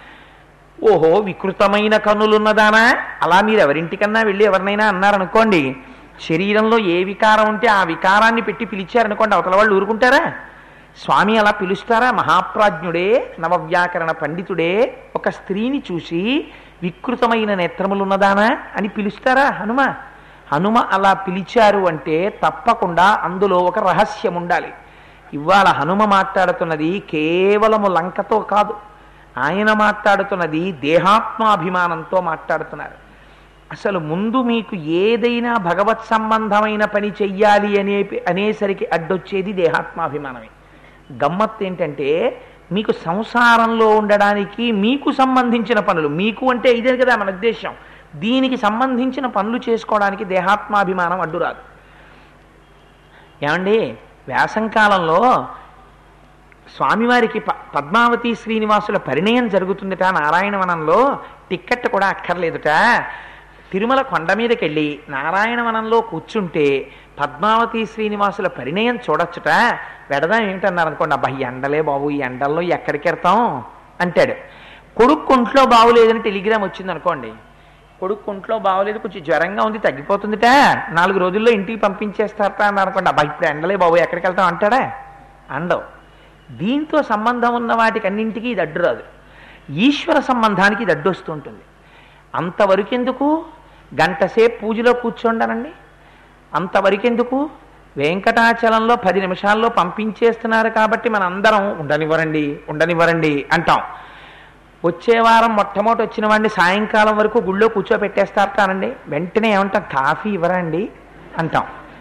ఓహో వికృతమైన కన్నులున్నదానా అలా మీరు ఎవరింటికన్నా వెళ్ళి ఎవరినైనా అన్నారనుకోండి శరీరంలో ఏ వికారం ఉంటే ఆ వికారాన్ని పెట్టి పిలిచారనుకోండి అవతల వాళ్ళు ఊరుకుంటారా స్వామి అలా పిలుస్తారా మహాప్రాజ్ఞుడే నవవ్యాకరణ పండితుడే ఒక స్త్రీని చూసి వికృతమైన నేత్రములున్నదానా అని పిలుస్తారా హనుమ హనుమ అలా పిలిచారు అంటే తప్పకుండా అందులో ఒక రహస్యం ఉండాలి ఇవాళ హనుమ మాట్లాడుతున్నది కేవలము లంకతో కాదు ఆయన మాట్లాడుతున్నది దేహాత్మాభిమానంతో మాట్లాడుతున్నారు అసలు ముందు మీకు ఏదైనా భగవత్ సంబంధమైన పని చెయ్యాలి అనే అనేసరికి అడ్డొచ్చేది దేహాత్మాభిమానమే గమ్మత్తు ఏంటంటే మీకు సంసారంలో ఉండడానికి మీకు సంబంధించిన పనులు మీకు అంటే ఇదే కదా మన ఉద్దేశం దీనికి సంబంధించిన పనులు చేసుకోవడానికి దేహాత్మాభిమానం అడ్డురాదు ఏమండి వేసంకాలంలో స్వామివారికి ప పద్మావతి శ్రీనివాసుల పరిణయం జరుగుతుందట నారాయణవనంలో టిక్కెట్ కూడా అక్కర్లేదుట తిరుమల కొండ మీదకి వెళ్ళి నారాయణవనంలో కూర్చుంటే పద్మావతి శ్రీనివాసుల పరిణయం చూడొచ్చుట వెడదాం ఏమిటన్నారు అనుకోండి అబ్బా ఈ ఎండలే బాబు ఈ ఎండల్లో ఎక్కడికి వెళ్తాం అంటాడు కొడుకు ఒంట్లో బాగులేదని టెలిగ్రామ్ వచ్చింది అనుకోండి కొడుకు ఒంట్లో బాగోలేదు కొంచెం జ్వరంగా ఉంది తగ్గిపోతుందిట నాలుగు రోజుల్లో ఇంటికి పంపించేస్తారట అన్నారు అనుకోండి అబ్బా ఇప్పుడు ఎండలే బాబు ఎక్కడికి వెళ్తాం అంటాడా అండవు దీంతో సంబంధం ఉన్న వాటికి అన్నింటికీ ఇది అడ్డు రాదు ఈశ్వర సంబంధానికి ఇది అడ్డు వస్తుంటుంది అంతవరకెందుకు గంట సేపు పూజలో కూర్చోండనండి అంతవరకెందుకు వెంకటాచలంలో పది నిమిషాల్లో పంపించేస్తున్నారు కాబట్టి మన అందరం ఉండనివ్వరండి ఉండనివ్వరండి అంటాం వచ్చే వారం మొట్టమొదటి వచ్చిన వాడిని సాయంకాలం వరకు గుళ్ళో కూర్చోపెట్టేస్తారటానండి వెంటనే ఏమంటాం కాఫీ ఇవ్వరా అండి అంటాం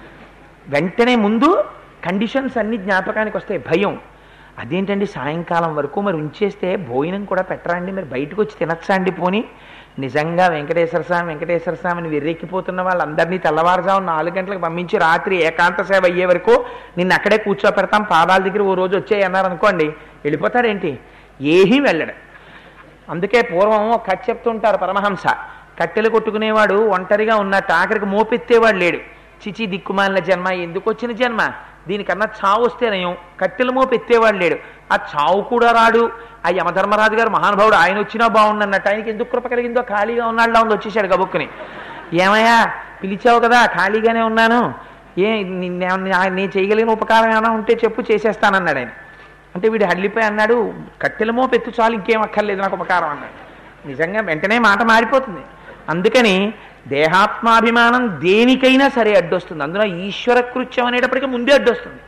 వెంటనే ముందు కండిషన్స్ అన్ని జ్ఞాపకానికి వస్తాయి భయం అదేంటండి సాయంకాలం వరకు మరి ఉంచేస్తే భోజనం కూడా పెట్టరా అండి మరి బయటకు వచ్చి తినచ్చా అండి పోని నిజంగా వెంకటేశ్వర స్వామి వెంకటేశ్వర స్వామిని వెర్రెక్కిపోతున్న వాళ్ళందరినీ తెల్లవారుజాము నాలుగు గంటలకు పంపించి రాత్రి ఏకాంత సేవ అయ్యే వరకు నిన్ను అక్కడే కూర్చోపెడతాం పాదాల దగ్గర ఓ రోజు వచ్చాయి అన్నారు అనుకోండి వెళ్ళిపోతాడేంటి ఏమీ వెళ్ళడు అందుకే పూర్వం ఒక కథ చెప్తుంటారు పరమహంస కట్టెలు కొట్టుకునేవాడు ఒంటరిగా ఉన్నట్టు ఆఖరికి మోపెత్తేవాడు లేడు చిచి దిక్కుమాలిన జన్మ ఎందుకు వచ్చిన జన్మ దీనికన్నా చావు వస్తే నయం కట్టెలు మోపెత్తేవాడు లేడు ఆ చావు కూడా రాడు ఆ యమధర్మరాజు గారు మహానుభావుడు ఆయన వచ్చినా బాగుండన్నట్టు ఆయనకి ఎందుకు కృప కలిగిందో ఖాళీగా ఉన్నాడులా ఉంది వచ్చేసాడు గబుక్కుని ఏమయ్యా పిలిచావు కదా ఖాళీగానే ఉన్నాను ఏ నేను చేయగలిగిన ఉపకారం ఏమైనా ఉంటే చెప్పు చేసేస్తానన్నాడు ఆయన అంటే వీడు హడ్లిపోయి అన్నాడు కట్టెలమో పెత్తు చాలు ఇంకేం అక్కర్లేదు నాకు ఉపకారం అన్నాడు నిజంగా వెంటనే మాట మారిపోతుంది అందుకని దేహాత్మాభిమానం దేనికైనా సరే అడ్డొస్తుంది అందులో ఈశ్వర కృత్యం అనేటప్పటికీ ముందే అడ్డొస్తుంది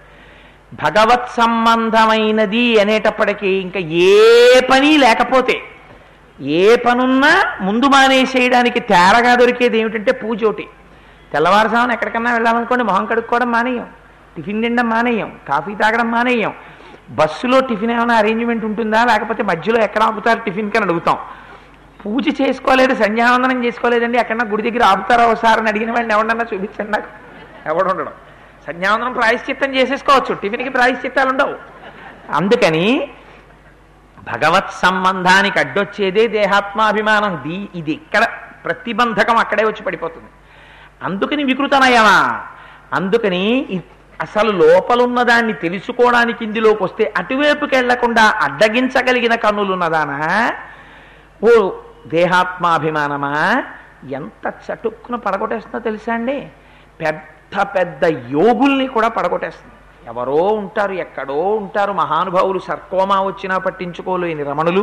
భగవత్ సంబంధమైనది అనేటప్పటికీ ఇంకా ఏ పని లేకపోతే ఏ పనున్నా ముందు మానేసేయడానికి తేరగా దొరికేది ఏమిటంటే పూజ ఒకటి తెల్లవారుజామున ఎక్కడికన్నా వెళ్ళామనుకోండి మొహం కడుక్కోవడం మానేయం టిఫిన్ తినడం మానేయం కాఫీ తాగడం మానేయం బస్సులో టిఫిన్ ఏమైనా అరేంజ్మెంట్ ఉంటుందా లేకపోతే మధ్యలో ఎక్కడ ఆపుతారు టిఫిన్ కని అడుగుతాం పూజ చేసుకోలేదు సంధ్యావందనం చేసుకోలేదండి ఎక్కడన్నా గుడి దగ్గర ఆపుతారా ఒకసారి అని అడిగిన వాడిని ఎవడన్నా చూపించండి నాకు ఎవడు ఉండడం సంధ్యావందనం ప్రాయశ్చిత్తం చేసేసుకోవచ్చు టిఫిన్కి ప్రాయశ్చిత్తాలు ఉండవు అందుకని భగవత్ సంబంధానికి అడ్డొచ్చేదే దేహాత్మాభిమానం దీ ఇది ఇక్కడ ప్రతిబంధకం అక్కడే వచ్చి పడిపోతుంది అందుకని వికృతనయమా అందుకని ఇ- అసలు లోపలున్న దాన్ని తెలుసుకోవడానికి ఇందులోకి వస్తే అటువైపుకి వెళ్లకుండా అడ్డగించగలిగిన కన్నులున్నదానా ఓ దేహాత్మాభిమానమా ఎంత చటుక్కున పడగొట్టేస్తుందో తెలుసా అండి పెద్ద ఎంత పెద్ద యోగుల్ని కూడా పడగొట్టేస్తుంది ఎవరో ఉంటారు ఎక్కడో ఉంటారు మహానుభావులు సర్కోమా వచ్చినా పట్టించుకోలేని రమణులు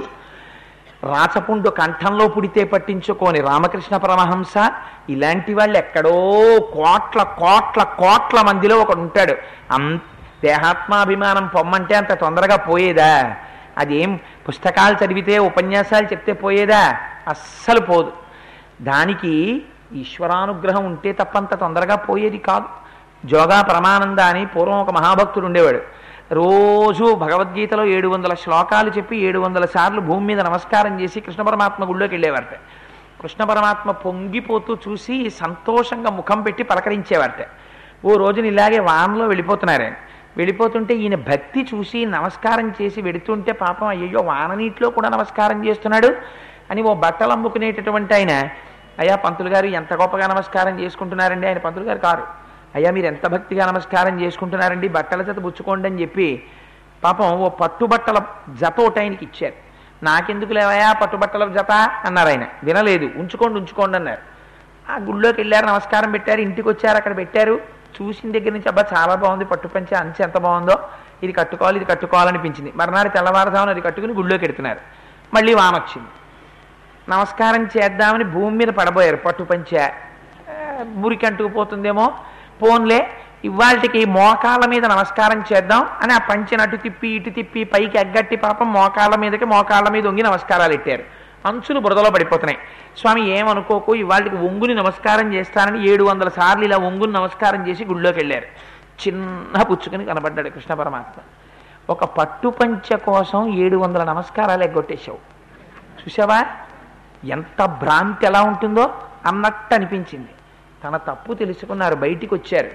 రాచపుండు కంఠంలో పుడితే పట్టించుకోని రామకృష్ణ పరమహంస ఇలాంటి వాళ్ళు ఎక్కడో కోట్ల కోట్ల కోట్ల మందిలో ఒకడు ఉంటాడు అం దేహాత్మాభిమానం పొమ్మంటే అంత తొందరగా పోయేదా అదేం పుస్తకాలు చదివితే ఉపన్యాసాలు చెప్తే పోయేదా అస్సలు పోదు దానికి ఈశ్వరానుగ్రహం ఉంటే తప్పంత తొందరగా పోయేది కాదు జోగా పరమానంద అని పూర్వం ఒక మహాభక్తుడు ఉండేవాడు రోజు భగవద్గీతలో ఏడు వందల శ్లోకాలు చెప్పి ఏడు వందల సార్లు భూమి మీద నమస్కారం చేసి కృష్ణ పరమాత్మ గుళ్ళోకి వెళ్ళేవారట కృష్ణ పరమాత్మ పొంగిపోతూ చూసి సంతోషంగా ముఖం పెట్టి పలకరించేవారట ఓ రోజున ఇలాగే వానలో వెళ్ళిపోతున్నారు ఆయన వెళ్ళిపోతుంటే ఈయన భక్తి చూసి నమస్కారం చేసి వెడుతుంటే పాపం అయ్యో వాన నీటిలో కూడా నమస్కారం చేస్తున్నాడు అని ఓ బట్టలు అమ్ముకునేటటువంటి ఆయన అయ్యా పంతులు గారు ఎంత గొప్పగా నమస్కారం చేసుకుంటున్నారండి ఆయన పంతులు గారు కారు అయ్యా మీరు ఎంత భక్తిగా నమస్కారం చేసుకుంటున్నారండి బట్టల జత పుచ్చుకోండి అని చెప్పి పాపం ఓ పట్టుబట్టల జత ఒకటి ఆయనకి ఇచ్చారు నాకెందుకు లేవయా పట్టుబట్టల జత అన్నారు ఆయన వినలేదు ఉంచుకోండి ఉంచుకోండి అన్నారు ఆ గుళ్ళోకి వెళ్ళారు నమస్కారం పెట్టారు ఇంటికి వచ్చారు అక్కడ పెట్టారు చూసిన దగ్గర నుంచి అబ్బా చాలా బాగుంది పట్టు పంచ అంచె ఎంత బాగుందో ఇది కట్టుకోవాలి ఇది కట్టుకోవాలనిపించింది మర్నాడు తెల్లవారుజామున అది కట్టుకుని గుళ్ళోకి ఎడుతున్నారు మళ్ళీ వాన వచ్చింది నమస్కారం చేద్దామని భూమి మీద పడబోయారు పట్టు పంచ ఆ, మురికి అంటుకుపోతుందేమో పోన్లే ఇవాళకి మోకాళ్ళ మీద నమస్కారం చేద్దాం అని ఆ పంచెను అటు తిప్పి ఇటు తిప్పి పైకి ఎగ్గట్టి పాపం మోకాళ్ళ మీదకి మోకాళ్ళ మీద వంగి నమస్కారాలు పెట్టారు అంచులు బురదలో పడిపోతున్నాయి స్వామి ఏమనుకోకు ఇవాళకి ఒంగుని నమస్కారం చేస్తానని ఏడు వందల సార్లు ఇలా ఒంగుని నమస్కారం చేసి గుళ్ళోకి వెళ్ళారు చిన్న పుచ్చుకొని కనబడ్డాడు కృష్ణ పరమాత్మ ఒక పట్టు పంచ కోసం ఏడు వందల నమస్కారాలు ఎగ్గొట్టేశావు చూసావా ఎంత భ్రాంతి ఎలా ఉంటుందో అన్నట్టు అనిపించింది తన తప్పు తెలుసుకున్నారు బయటికి వచ్చారు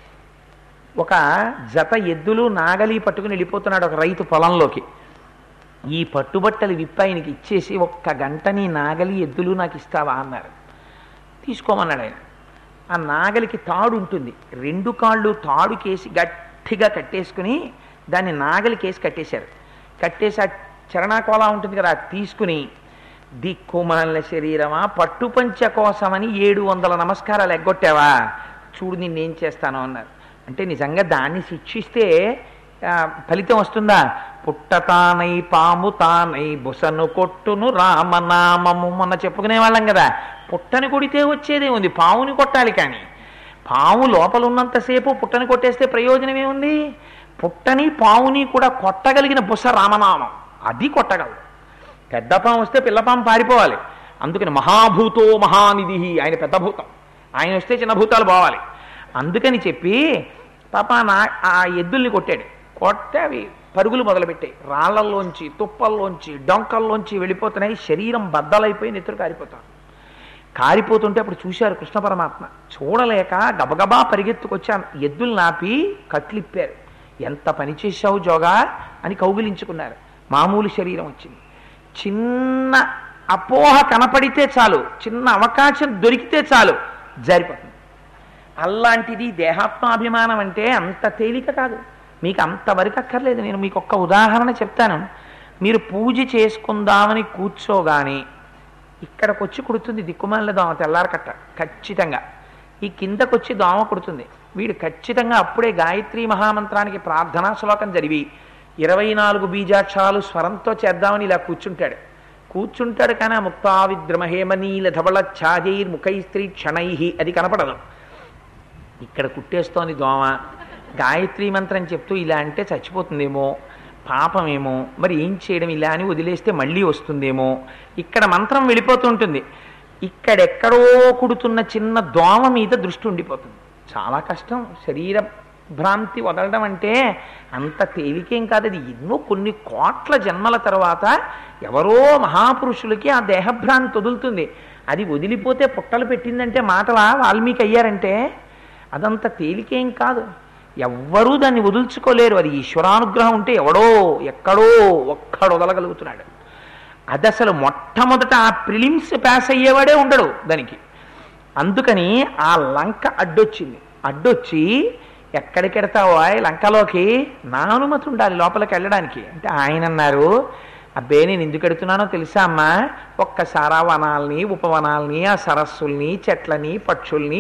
ఒక జత ఎద్దులు నాగలి పట్టుకుని వెళ్ళిపోతున్నాడు ఒక రైతు పొలంలోకి ఈ పట్టుబట్టలు విప్పి ఆయనకి ఇచ్చేసి ఒక్క గంట నీ నాగలి ఎద్దులు నాకు ఇస్తావా అన్నారు తీసుకోమన్నాడు ఆయన ఆ నాగలికి తాడు ఉంటుంది రెండు కాళ్ళు తాడు కేసి గట్టిగా కట్టేసుకుని దాన్ని నాగలి కేసి కట్టేశారు కట్టేసి ఆ చరణాకోలా ఉంటుంది కదా అది తీసుకుని దిక్కుమాలిన శరీరమా పట్టుపంచ కోసమని ఏడు వందల నమస్కారాలు ఎగ్గొట్టావా చూడు నిన్నేం చేస్తాను అన్నారు అంటే నిజంగా దాన్ని శిక్షిస్తే ఆ, ఫలితం వస్తుందా పుట్టతానై పాము తానై బుసను కొట్టును రామనామము మొన్న చెప్పుకునే వాళ్ళం కదా పుట్టని కొడితే వచ్చేదే ఉంది పావుని కొట్టాలి కానీ పాము లోపల ఉన్నంతసేపు పుట్టని కొట్టేస్తే ప్రయోజనం ఏముంది పుట్టని పావుని కూడా కొట్టగలిగిన బుస రామనామం అది కొట్టగలదు పెద్ద పాము వస్తే పిల్ల పాము పారిపోవాలి అందుకని మహాభూతో మహానిధి ఆయన పెద్ద భూతం ఆయన వస్తే చిన్న భూతాలు పోవాలి అందుకని చెప్పి పాప నా ఆ ఎద్దుల్ని కొట్టాడు కొట్టే అవి పరుగులు మొదలుపెట్టాయి రాళ్లల్లోంచి తుప్పల్లోంచి డొంకల్లోంచి వెళ్ళిపోతున్నాయి శరీరం బద్దలైపోయి నెత్తురు కారిపోతాం కారిపోతుంటే అప్పుడు చూశారు కృష్ణ పరమాత్మ చూడలేక గబగబా పరిగెత్తుకొచ్చాను ఎద్దులు నాపి కట్లిప్పారు ఎంత పని చేశావు జోగా అని కౌగిలించుకున్నారు మామూలు శరీరం వచ్చింది చిన్న అపోహ కనపడితే చాలు చిన్న అవకాశం దొరికితే చాలు జారిపోతుంది అలాంటిది దేహాత్మాభిమానం అంటే అంత తేలిక కాదు మీకు అంతవరకు అక్కర్లేదు నేను మీకు ఒక్క ఉదాహరణ చెప్తాను మీరు పూజ చేసుకుందామని కూర్చోగానే ఇక్కడికి వచ్చి కుడుతుంది దిక్కుమాలిన దోమ తెల్లారకట్ట ఖచ్చితంగా ఈ కిందకొచ్చి దోమ కుడుతుంది వీడు ఖచ్చితంగా అప్పుడే గాయత్రి మహామంత్రానికి ప్రార్థనా శ్లోకం జరివి ఇరవై నాలుగు బీజాక్షరాలు స్వరంతో చేద్దామని ఇలా కూర్చుంటాడు కూర్చుంటాడు కానీ ఆ ముక్తావిద్రమహేమనీల ధవళ ఛాజైర్ ముఖైస్త్రీ క్షణై అది కనపడదు ఇక్కడ కుట్టేస్తోంది దోమ గాయత్రి మంత్రం చెప్తూ ఇలా అంటే చచ్చిపోతుందేమో పాపమేమో మరి ఏం చేయడం ఇలా అని వదిలేస్తే మళ్ళీ వస్తుందేమో ఇక్కడ మంత్రం వెళ్ళిపోతుంటుంది ఇక్కడెక్కడో కుడుతున్న చిన్న దోమ మీద దృష్టి ఉండిపోతుంది చాలా కష్టం శరీర భ్రాంతి వదలడం అంటే అంత తేలికేం కాదు అది ఎన్నో కొన్ని కోట్ల జన్మల తర్వాత ఎవరో మహాపురుషులకి ఆ దేహభ్రాంతి వదులుతుంది అది వదిలిపోతే పుట్టలు పెట్టిందంటే మాటలా వాల్మీకి అయ్యారంటే అదంత తేలికేం కాదు ఎవ్వరూ దాన్ని వదుల్చుకోలేరు అది ఈశ్వరానుగ్రహం ఉంటే ఎవడో ఎక్కడో ఒక్కడు వదలగలుగుతున్నాడు అది అసలు మొట్టమొదట ఆ ప్రిలిమ్స్ పాస్ అయ్యేవాడే ఉండడు దానికి అందుకని ఆ లంక అడ్డొచ్చింది అడ్డొచ్చి ఎక్కడికి ఎడతావో ఆ లంకలోకి నా అనుమతి ఉండాలి లోపలికి వెళ్ళడానికి అంటే ఆయన అన్నారు అబ్బే నేను ఎందుకు ఎడుతున్నానో తెలుసా అమ్మా ఒక్కసారి ఆ వనాల్ని ఉపవనాల్ని ఆ సరస్సుల్ని చెట్లని పక్షుల్ని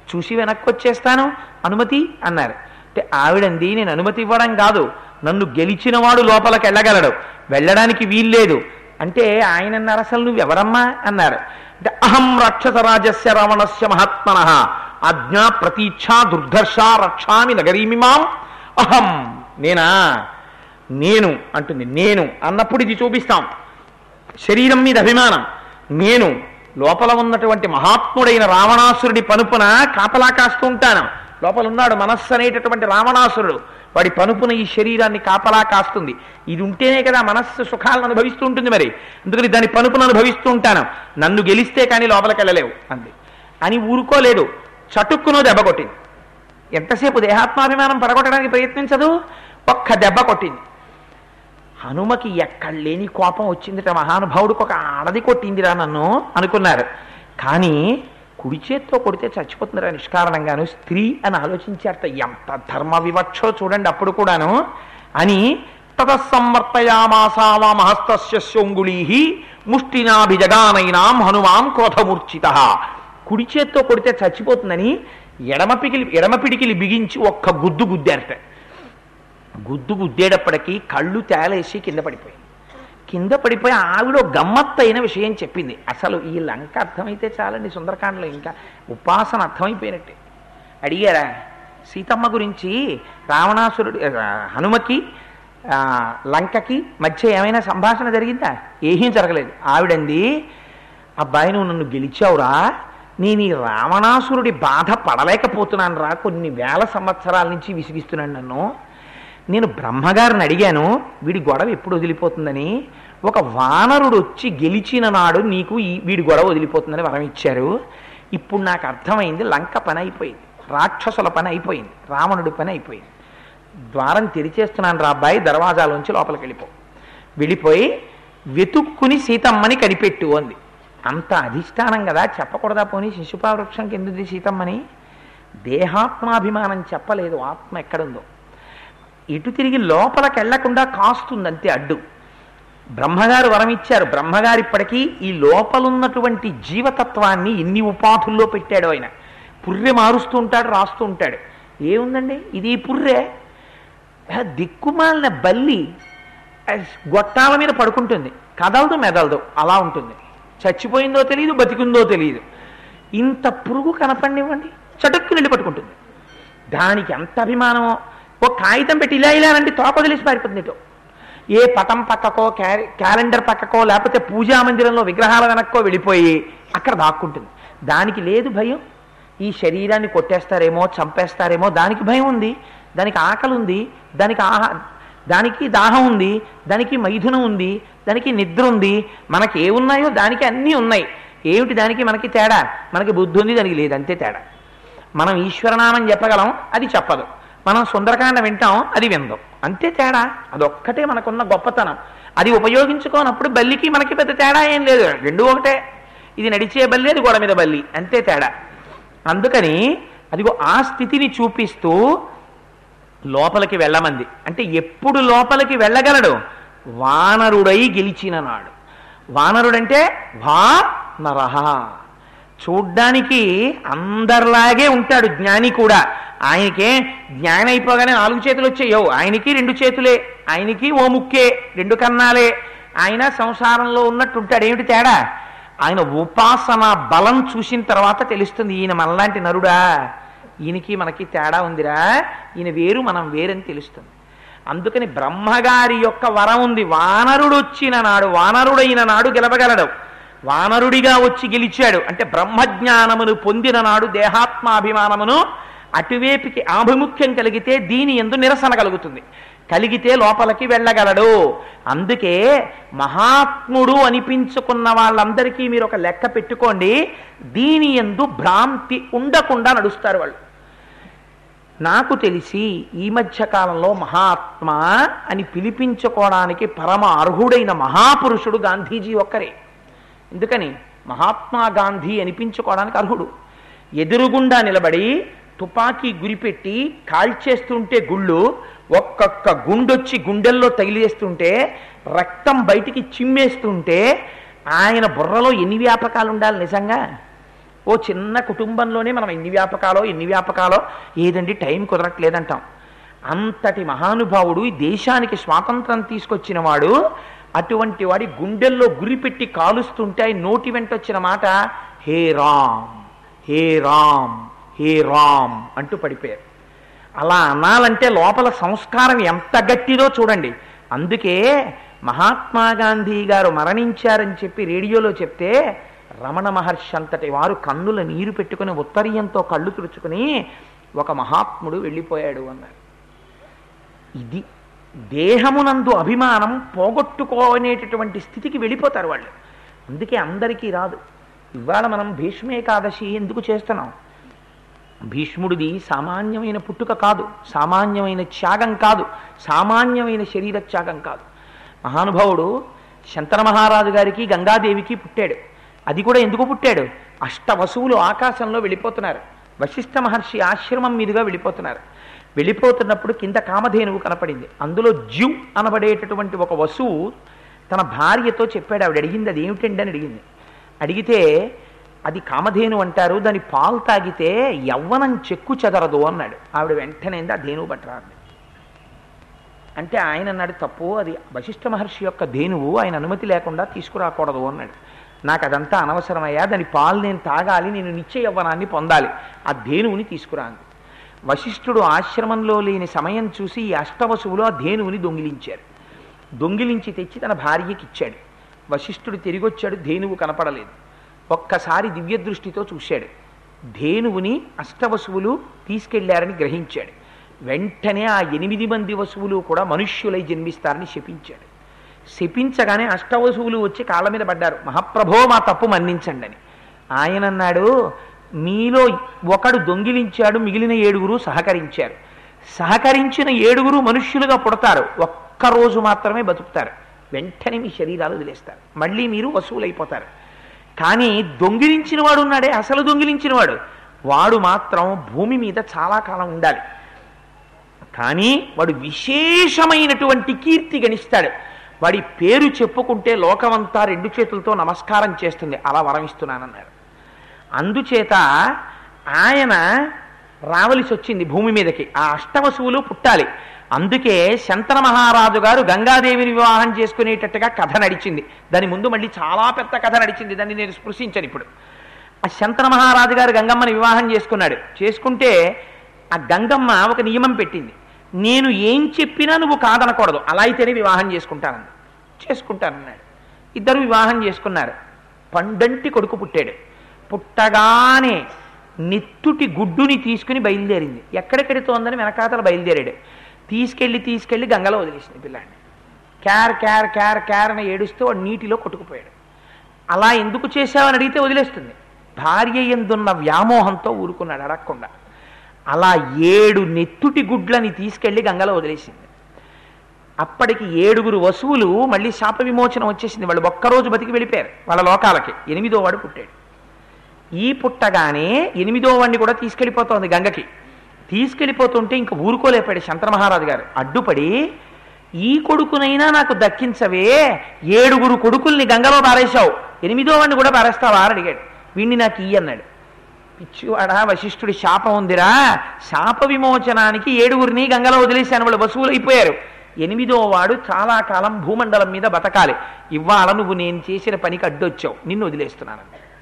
చూసి వెనక్కి వచ్చేస్తాను అనుమతి అన్నారు అంటే ఆవిడంది నేను అనుమతి ఇవ్వడం కాదు నన్ను గెలిచినవాడు లోపలికి వెళ్ళగలడు వెళ్ళడానికి వీల్లేదు అంటే ఆయన అన్నారు అసలు నువ్వు ఎవరమ్మా అన్నారు అంటే అహం రాక్షస రాజస్య రావణస్య మహాత్మన ఆజ్ఞా ప్రతీక్షా దుర్ధర్ష రక్షామి నగరీమిమాం అహం నేనా నేను అంటుంది నేను అన్నప్పుడు ఇది చూపిస్తాం శరీరం మీద అభిమానం నేను లోపల ఉన్నటువంటి మహాత్ముడైన రావణాసురుడి పనుపున కాపలా కాస్తూ ఉంటాను లోపల ఉన్నాడు మనస్సు అనేటటువంటి రావణాసురుడు వాడి పనుపున ఈ శరీరాన్ని కాపలా కాస్తుంది ఇది ఉంటేనే కదా మనస్సు సుఖాలను అనుభవిస్తూ ఉంటుంది మరి అందుకని దాని పనుపును అనుభవిస్తూ ఉంటాను నన్ను గెలిస్తే కానీ లోపలికి వెళ్ళలేవు అంది అని ఊరుకోలేదు చటుక్కునో దెబ్బ కొట్టింది ఎంతసేపు దేహాత్మాభిమానం పడగొట్టడానికి ప్రయత్నించదు ఒక్క దెబ్బ కొట్టింది హనుమకి ఎక్కడ లేని కోపం వచ్చిందిట మహానుభావుడికి ఒక ఆడది కొట్టిందిరా నన్ను అనుకున్నారు కానీ కుడి చేత్తో కొడితే చచ్చిపోతుందిరా నిష్కారణంగాను స్త్రీ అని ఆలోచించారట ఎంత ధర్మ వివక్షో చూడండి అప్పుడు కూడాను అని తతసంవర్తయామాసావామహస్తస్యోంగుళీ ముష్టినాభిజగానైనాం హనుమాం క్రోధమూర్చిత కుడి చేత్తో కొడితే చచ్చిపోతుందని ఎడమ పికిలి ఎడమ పిడికిలి బిగించి ఒక్క గుద్దు గుద్దారట గుద్దు గుద్దేటప్పటికీ కళ్ళు తేలేసి కింద పడిపోయింది కింద పడిపోయి ఆవిడ ఒక గమ్మత్తైన విషయం చెప్పింది అసలు ఈ లంక అర్థమైతే చాలండి సుందరకాండలో ఇంకా ఉపాసన అర్థమైపోయినట్టే అడిగారా సీతమ్మ గురించి రావణాసురుడు ఆ, హనుమకి ఆ, లంకకి మధ్య ఏమైనా సంభాషణ జరిగిందా ఏమీ జరగలేదు ఆవిడంది అబ్బాయి నువ్వు నన్ను గెలిచావురా నేను ఈ రావణాసురుడి బాధ పడలేకపోతున్నాను రా కొన్ని వేల సంవత్సరాల నుంచి విసిగిస్తున్నాను నన్ను నేను బ్రహ్మగారిని అడిగాను వీడి గొడవ ఎప్పుడు వదిలిపోతుందని ఒక వానరుడు వచ్చి గెలిచిన నాడు నీకు ఈ వీడి గొడవ వదిలిపోతుందని వరం ఇచ్చారు ఇప్పుడు నాకు అర్థమైంది లంక పని అయిపోయింది రాక్షసుల పని అయిపోయింది రావణుడి పని అయిపోయింది ద్వారం తెరిచేస్తున్నాను రా అబ్బాయి దర్వాజాలోంచి లోపలికి వెళ్ళిపో వెళ్ళిపోయి వెతుక్కుని సీతమ్మని కనిపెట్టు అంది అంత అధిష్టానం కదా చెప్పకూడదా పోనీ శిశుపా వృక్షం కిందది సీతమ్మని దేహాత్మాభిమానం చెప్పలేదు ఆత్మ ఎక్కడుందో ఇటు తిరిగి లోపలికి వెళ్లకుండా కాస్తుంది అంతే అడ్డు బ్రహ్మగారు వరం ఇచ్చారు బ్రహ్మగారు ఇప్పటికీ ఈ లోపలున్నటువంటి జీవతత్వాన్ని ఎన్ని ఉపాధుల్లో పెట్టాడు ఆయన పుర్రె మారుస్తూ ఉంటాడు రాస్తూ ఉంటాడు ఏముందండి ఇది పుర్రె ఆ దిక్కుమాలిన బల్లి ఆ గొట్టాల మీద పడుకుంటుంది కదలదు మెదలదు అలా ఉంటుంది చచ్చిపోయిందో తెలియదు బతికుందో తెలియదు ఇంత పురుగు కనపడినివ్వండి చటుక్కు వెళ్ళి పట్టుకుంటుంది దానికి ఎంత అభిమానమో ఓ కాగితం పెట్టి ఇలా ఇలా అంటే తోక వదిలేసి పారిపోతుంది ఇటు ఏ పటం పక్కకో క్యారి- క్యాలెండర్ పక్కకో లేకపోతే పూజా మందిరంలో విగ్రహాల వెనక్కో వెళ్ళిపోయి అక్కడ దాక్కుంటుంది దానికి లేదు భయం ఈ శరీరాన్ని కొట్టేస్తారేమో చంపేస్తారేమో దానికి భయం ఉంది దానికి ఆకలి ఉంది దానికి ఆహా దానికి దాహం ఉంది దానికి మైథునం ఉంది దానికి నిద్ర ఉంది మనకి ఏ ఉన్నాయో దానికి అన్నీ ఉన్నాయి ఏమిటి దానికి మనకి తేడా మనకి బుద్ధి ఉంది దానికి లేదు అంతే తేడా మనం ఈశ్వరనామం చెప్పగలం అది చెప్పదు మనం సుందరకాండ వింటాం అది విందాం అంతే తేడా అదొక్కటే మనకున్న గొప్పతనం అది ఉపయోగించుకోనప్పుడు బల్లికి మనకి పెద్ద తేడా ఏం లేదు రెండు ఒకటే ఇది నడిచే బల్లి అది గోడ మీద బల్లి అంతే తేడా అందుకని అదిగో ఆ స్థితిని చూపిస్తూ లోపలికి వెళ్ళమంది అంటే ఎప్పుడు లోపలికి వెళ్ళగలడు వానరుడై గెలిచిన నాడు వానరుడంటే వా నరహ చూడ్డానికి అందరిలాగే ఉంటాడు జ్ఞాని కూడా ఆయనకే జ్ఞాని అయిపోగానే నాలుగు చేతులు వచ్చాయో ఆయనకి రెండు చేతులే ఆయనకి ఓ ముక్కే రెండు కన్నాలే ఆయన సంసారంలో ఉన్నట్టు ఉంటాడు ఏమిటి తేడా ఆయన ఉపాసన బలం చూసిన తర్వాత తెలుస్తుంది ఈయన మనలాంటి నరుడా ఈయనకి మనకి తేడా ఉందిరా ఈయన వేరు మనం వేరని తెలుస్తుంది అందుకని బ్రహ్మగారి యొక్క వరం ఉంది వానరుడు వచ్చిన నాడు వానరుడైన నాడు గెలవగలడు వానరుడిగా వచ్చి గెలిచాడు అంటే బ్రహ్మజ్ఞానమును పొందిన నాడు దేహాత్మాభిమానమును అటువైపుకి ఆభిముఖ్యం కలిగితే దీని ఎందు నిరసన కలుగుతుంది కలిగితే లోపలికి వెళ్ళగలడు అందుకే మహాత్ముడు అనిపించుకున్న వాళ్ళందరికీ మీరు ఒక లెక్క పెట్టుకోండి దీని ఎందు భ్రాంతి ఉండకుండా నడుస్తారు వాళ్ళు నాకు తెలిసి ఈ మధ్య కాలంలో మహాత్మ అని పిలిపించుకోవడానికి పరమ అర్హుడైన మహాపురుషుడు గాంధీజీ ఒక్కరే ఎందుకని మహాత్మా గాంధీ అనిపించుకోవడానికి అర్హుడు ఎదురుగుండా నిలబడి తుపాకీ గురిపెట్టి కాల్చేస్తుంటే గుళ్ళు ఒక్కొక్క గుండొచ్చి గుండెల్లో తగిలేస్తుంటే రక్తం బయటికి చిమ్మేస్తుంటే ఆయన బుర్రలో ఎన్ని వ్యాపకాలు ఉండాలి నిజంగా ఓ చిన్న కుటుంబంలోనే మనం ఎన్ని వ్యాపకాలో ఎన్ని వ్యాపకాలో ఏదండి టైం కుదరట్లేదంటాం అంతటి మహానుభావుడు ఈ దేశానికి స్వాతంత్రం తీసుకొచ్చిన వాడు అటువంటి వాడి గుండెల్లో గురిపెట్టి కాలుస్తుంటే ఆయన నోటి వెంట వచ్చిన మాట హే రామ్ హే రామ్ హే రామ్ అంటూ పడిపోయారు అలా అనాలంటే లోపల సంస్కారం ఎంత గట్టిదో చూడండి అందుకే మహాత్మా గాంధీ గారు మరణించారని చెప్పి రేడియోలో చెప్తే రమణ మహర్షి అంతటి వారు కన్నుల నీరు పెట్టుకుని ఉత్తరీయంతో కళ్ళు తుడుచుకుని ఒక మహాత్ముడు వెళ్ళిపోయాడు అన్నారు ఇది దేహమునందు అభిమానం పోగొట్టుకోనేటటువంటి స్థితికి వెళ్ళిపోతారు వాళ్ళు అందుకే అందరికీ రాదు ఇవాళ మనం భీష్మేకాదశి ఎందుకు చేస్తున్నాం భీష్ముడిది సామాన్యమైన పుట్టుక కాదు సామాన్యమైన త్యాగం కాదు సామాన్యమైన శరీర త్యాగం కాదు మహానుభావుడు శంతన మహారాజు గారికి గంగాదేవికి పుట్టాడు అది కూడా ఎందుకు పుట్టాడు అష్ట వసువులు ఆకాశంలో వెళ్ళిపోతున్నారు వశిష్ఠ మహర్షి ఆశ్రమం మీదుగా వెళ్ళిపోతున్నారు వెళ్ళిపోతున్నప్పుడు కింద కామధేనువు కనపడింది అందులో జ్యు అనబడేటటువంటి ఒక వసువు తన భార్యతో చెప్పాడు ఆవిడ అడిగింది అది ఏమిటండి అని అడిగింది అడిగితే అది కామధేను అంటారు దాని పాలు తాగితే యవ్వనం చెక్కు చెదరదు అన్నాడు ఆవిడ వెంటనే ఆ ధేనువు పట్టరాదు అంటే ఆయన అన్నాడు తప్పు అది వశిష్ఠ మహర్షి యొక్క ధేనువు ఆయన అనుమతి లేకుండా తీసుకురాకూడదు అన్నాడు నాకు అదంతా అనవసరమయ్యా దాని పాలు నేను తాగాలి నేను నిత్య యవ్వనాన్ని పొందాలి ఆ ధేనువుని తీసుకురాంది వశిష్ఠుడు ఆశ్రమంలో లేని సమయం చూసి ఈ అష్టవసువులు ఆ ధేనువుని దొంగిలించారు దొంగిలించి తెచ్చి తన భార్యకి ఇచ్చాడు వశిష్ఠుడు తిరిగొచ్చాడు ధేనువు కనపడలేదు ఒక్కసారి దివ్య దృష్టితో చూశాడు ధేనువుని అష్టవసువులు తీసుకెళ్లారని గ్రహించాడు వెంటనే ఆ ఎనిమిది మంది వసువులు కూడా మనుష్యులై జన్మిస్తారని శపించాడు శపించగానే అష్టవసువులు వచ్చి కాళ్ళ మీద పడ్డారు మహాప్రభో మా తప్పు మన్నించండి అని ఆయన అన్నాడు మీలో ఒకడు దొంగిలించాడు మిగిలిన ఏడుగురు సహకరించారు సహకరించిన ఏడుగురు మనుష్యులుగా పుడతారు ఒక్కరోజు మాత్రమే బతుకుతారు వెంటనే మీ శరీరాలు వదిలేస్తారు మళ్ళీ మీరు వసువులైపోతారు కానీ దొంగిలించిన వాడు ఉన్నాడే అసలు దొంగిలించిన వాడు వాడు మాత్రం భూమి మీద చాలా కాలం ఉండాలి కానీ వాడు విశేషమైనటువంటి కీర్తి గణిస్తాడు వాడి పేరు చెప్పుకుంటే లోకమంతా రెండు చేతులతో నమస్కారం చేస్తుంది అలా వరమిస్తున్నానన్నాడు అందుచేత ఆయన రావలసి వచ్చింది భూమి మీదకి ఆ అష్టవసువులు పుట్టాలి అందుకే శంతన మహారాజు గారు గంగాదేవిని వివాహం చేసుకునేటట్టుగా కథ నడిచింది దాని ముందు మళ్ళీ చాలా పెద్ద కథ నడిచింది దాన్ని నేను స్పృశించను ఇప్పుడు ఆ శంతన మహారాజు గారు గంగమ్మని వివాహం చేసుకున్నాడు చేసుకుంటే ఆ గంగమ్మ ఒక నియమం పెట్టింది నేను ఏం చెప్పినా నువ్వు కాదనకూడదు అలా అయితేనే వివాహం చేసుకుంటానంది చేసుకుంటానన్నాడు ఇద్దరు వివాహం చేసుకున్నారు పండంటి కొడుకు పుట్టాడు పుట్టగానే నెత్తుటి గుడ్డుని తీసుకుని బయలుదేరింది ఎక్కడెక్కడితోందని వెనకాతల బయలుదేరాడు తీసుకెళ్ళి తీసుకెళ్ళి గంగలో వదిలేసింది పిల్లాడిని క్యార్ క్యార్ క్యార్ క్యార్ అని ఏడుస్తూ వాడు నీటిలో కొట్టుకుపోయాడు అలా ఎందుకు చేశావని అడిగితే వదిలేస్తుంది భార్య ఎందున్న వ్యామోహంతో ఊరుకున్నాడు అడగకుండా అలా ఏడు నెత్తుటి గుడ్లని తీసుకెళ్లి గంగలో వదిలేసింది అప్పటికి ఏడుగురు వసువులు మళ్ళీ శాప విమోచనం వచ్చేసింది వాళ్ళు ఒక్కరోజు బతికి వెళ్ళిపోయారు వాళ్ళ లోకాలకి ఎనిమిదో వాడు పుట్టాడు ఈ పుట్టగానే ఎనిమిదో వాడిని కూడా తీసుకెళ్ళిపోతోంది గంగకి తీసుకెళ్ళిపోతుంటే ఇంక ఊరుకోలేపాడు శంకర మహారాజు గారు అడ్డుపడి ఈ కొడుకునైనా నాకు దక్కించవే ఏడుగురు కొడుకుల్ని గంగలో పారేశావు ఎనిమిదో వాడిని కూడా పారేస్తావా అని అడిగాడు వీణ్ణి నాకు ఈ అన్నాడు పిచ్చివాడా వశిష్ఠుడి శాపం ఉందిరా శాప విమోచనానికి ఏడుగురిని గంగలో వదిలేశాను వాళ్ళు వసువులు అయిపోయారు ఎనిమిదో వాడు చాలా కాలం భూమండలం మీద బతకాలి ఇవాళ నువ్వు నేను చేసిన పనికి అడ్డొచ్చావు నిన్ను వదిలేస్తున్నాను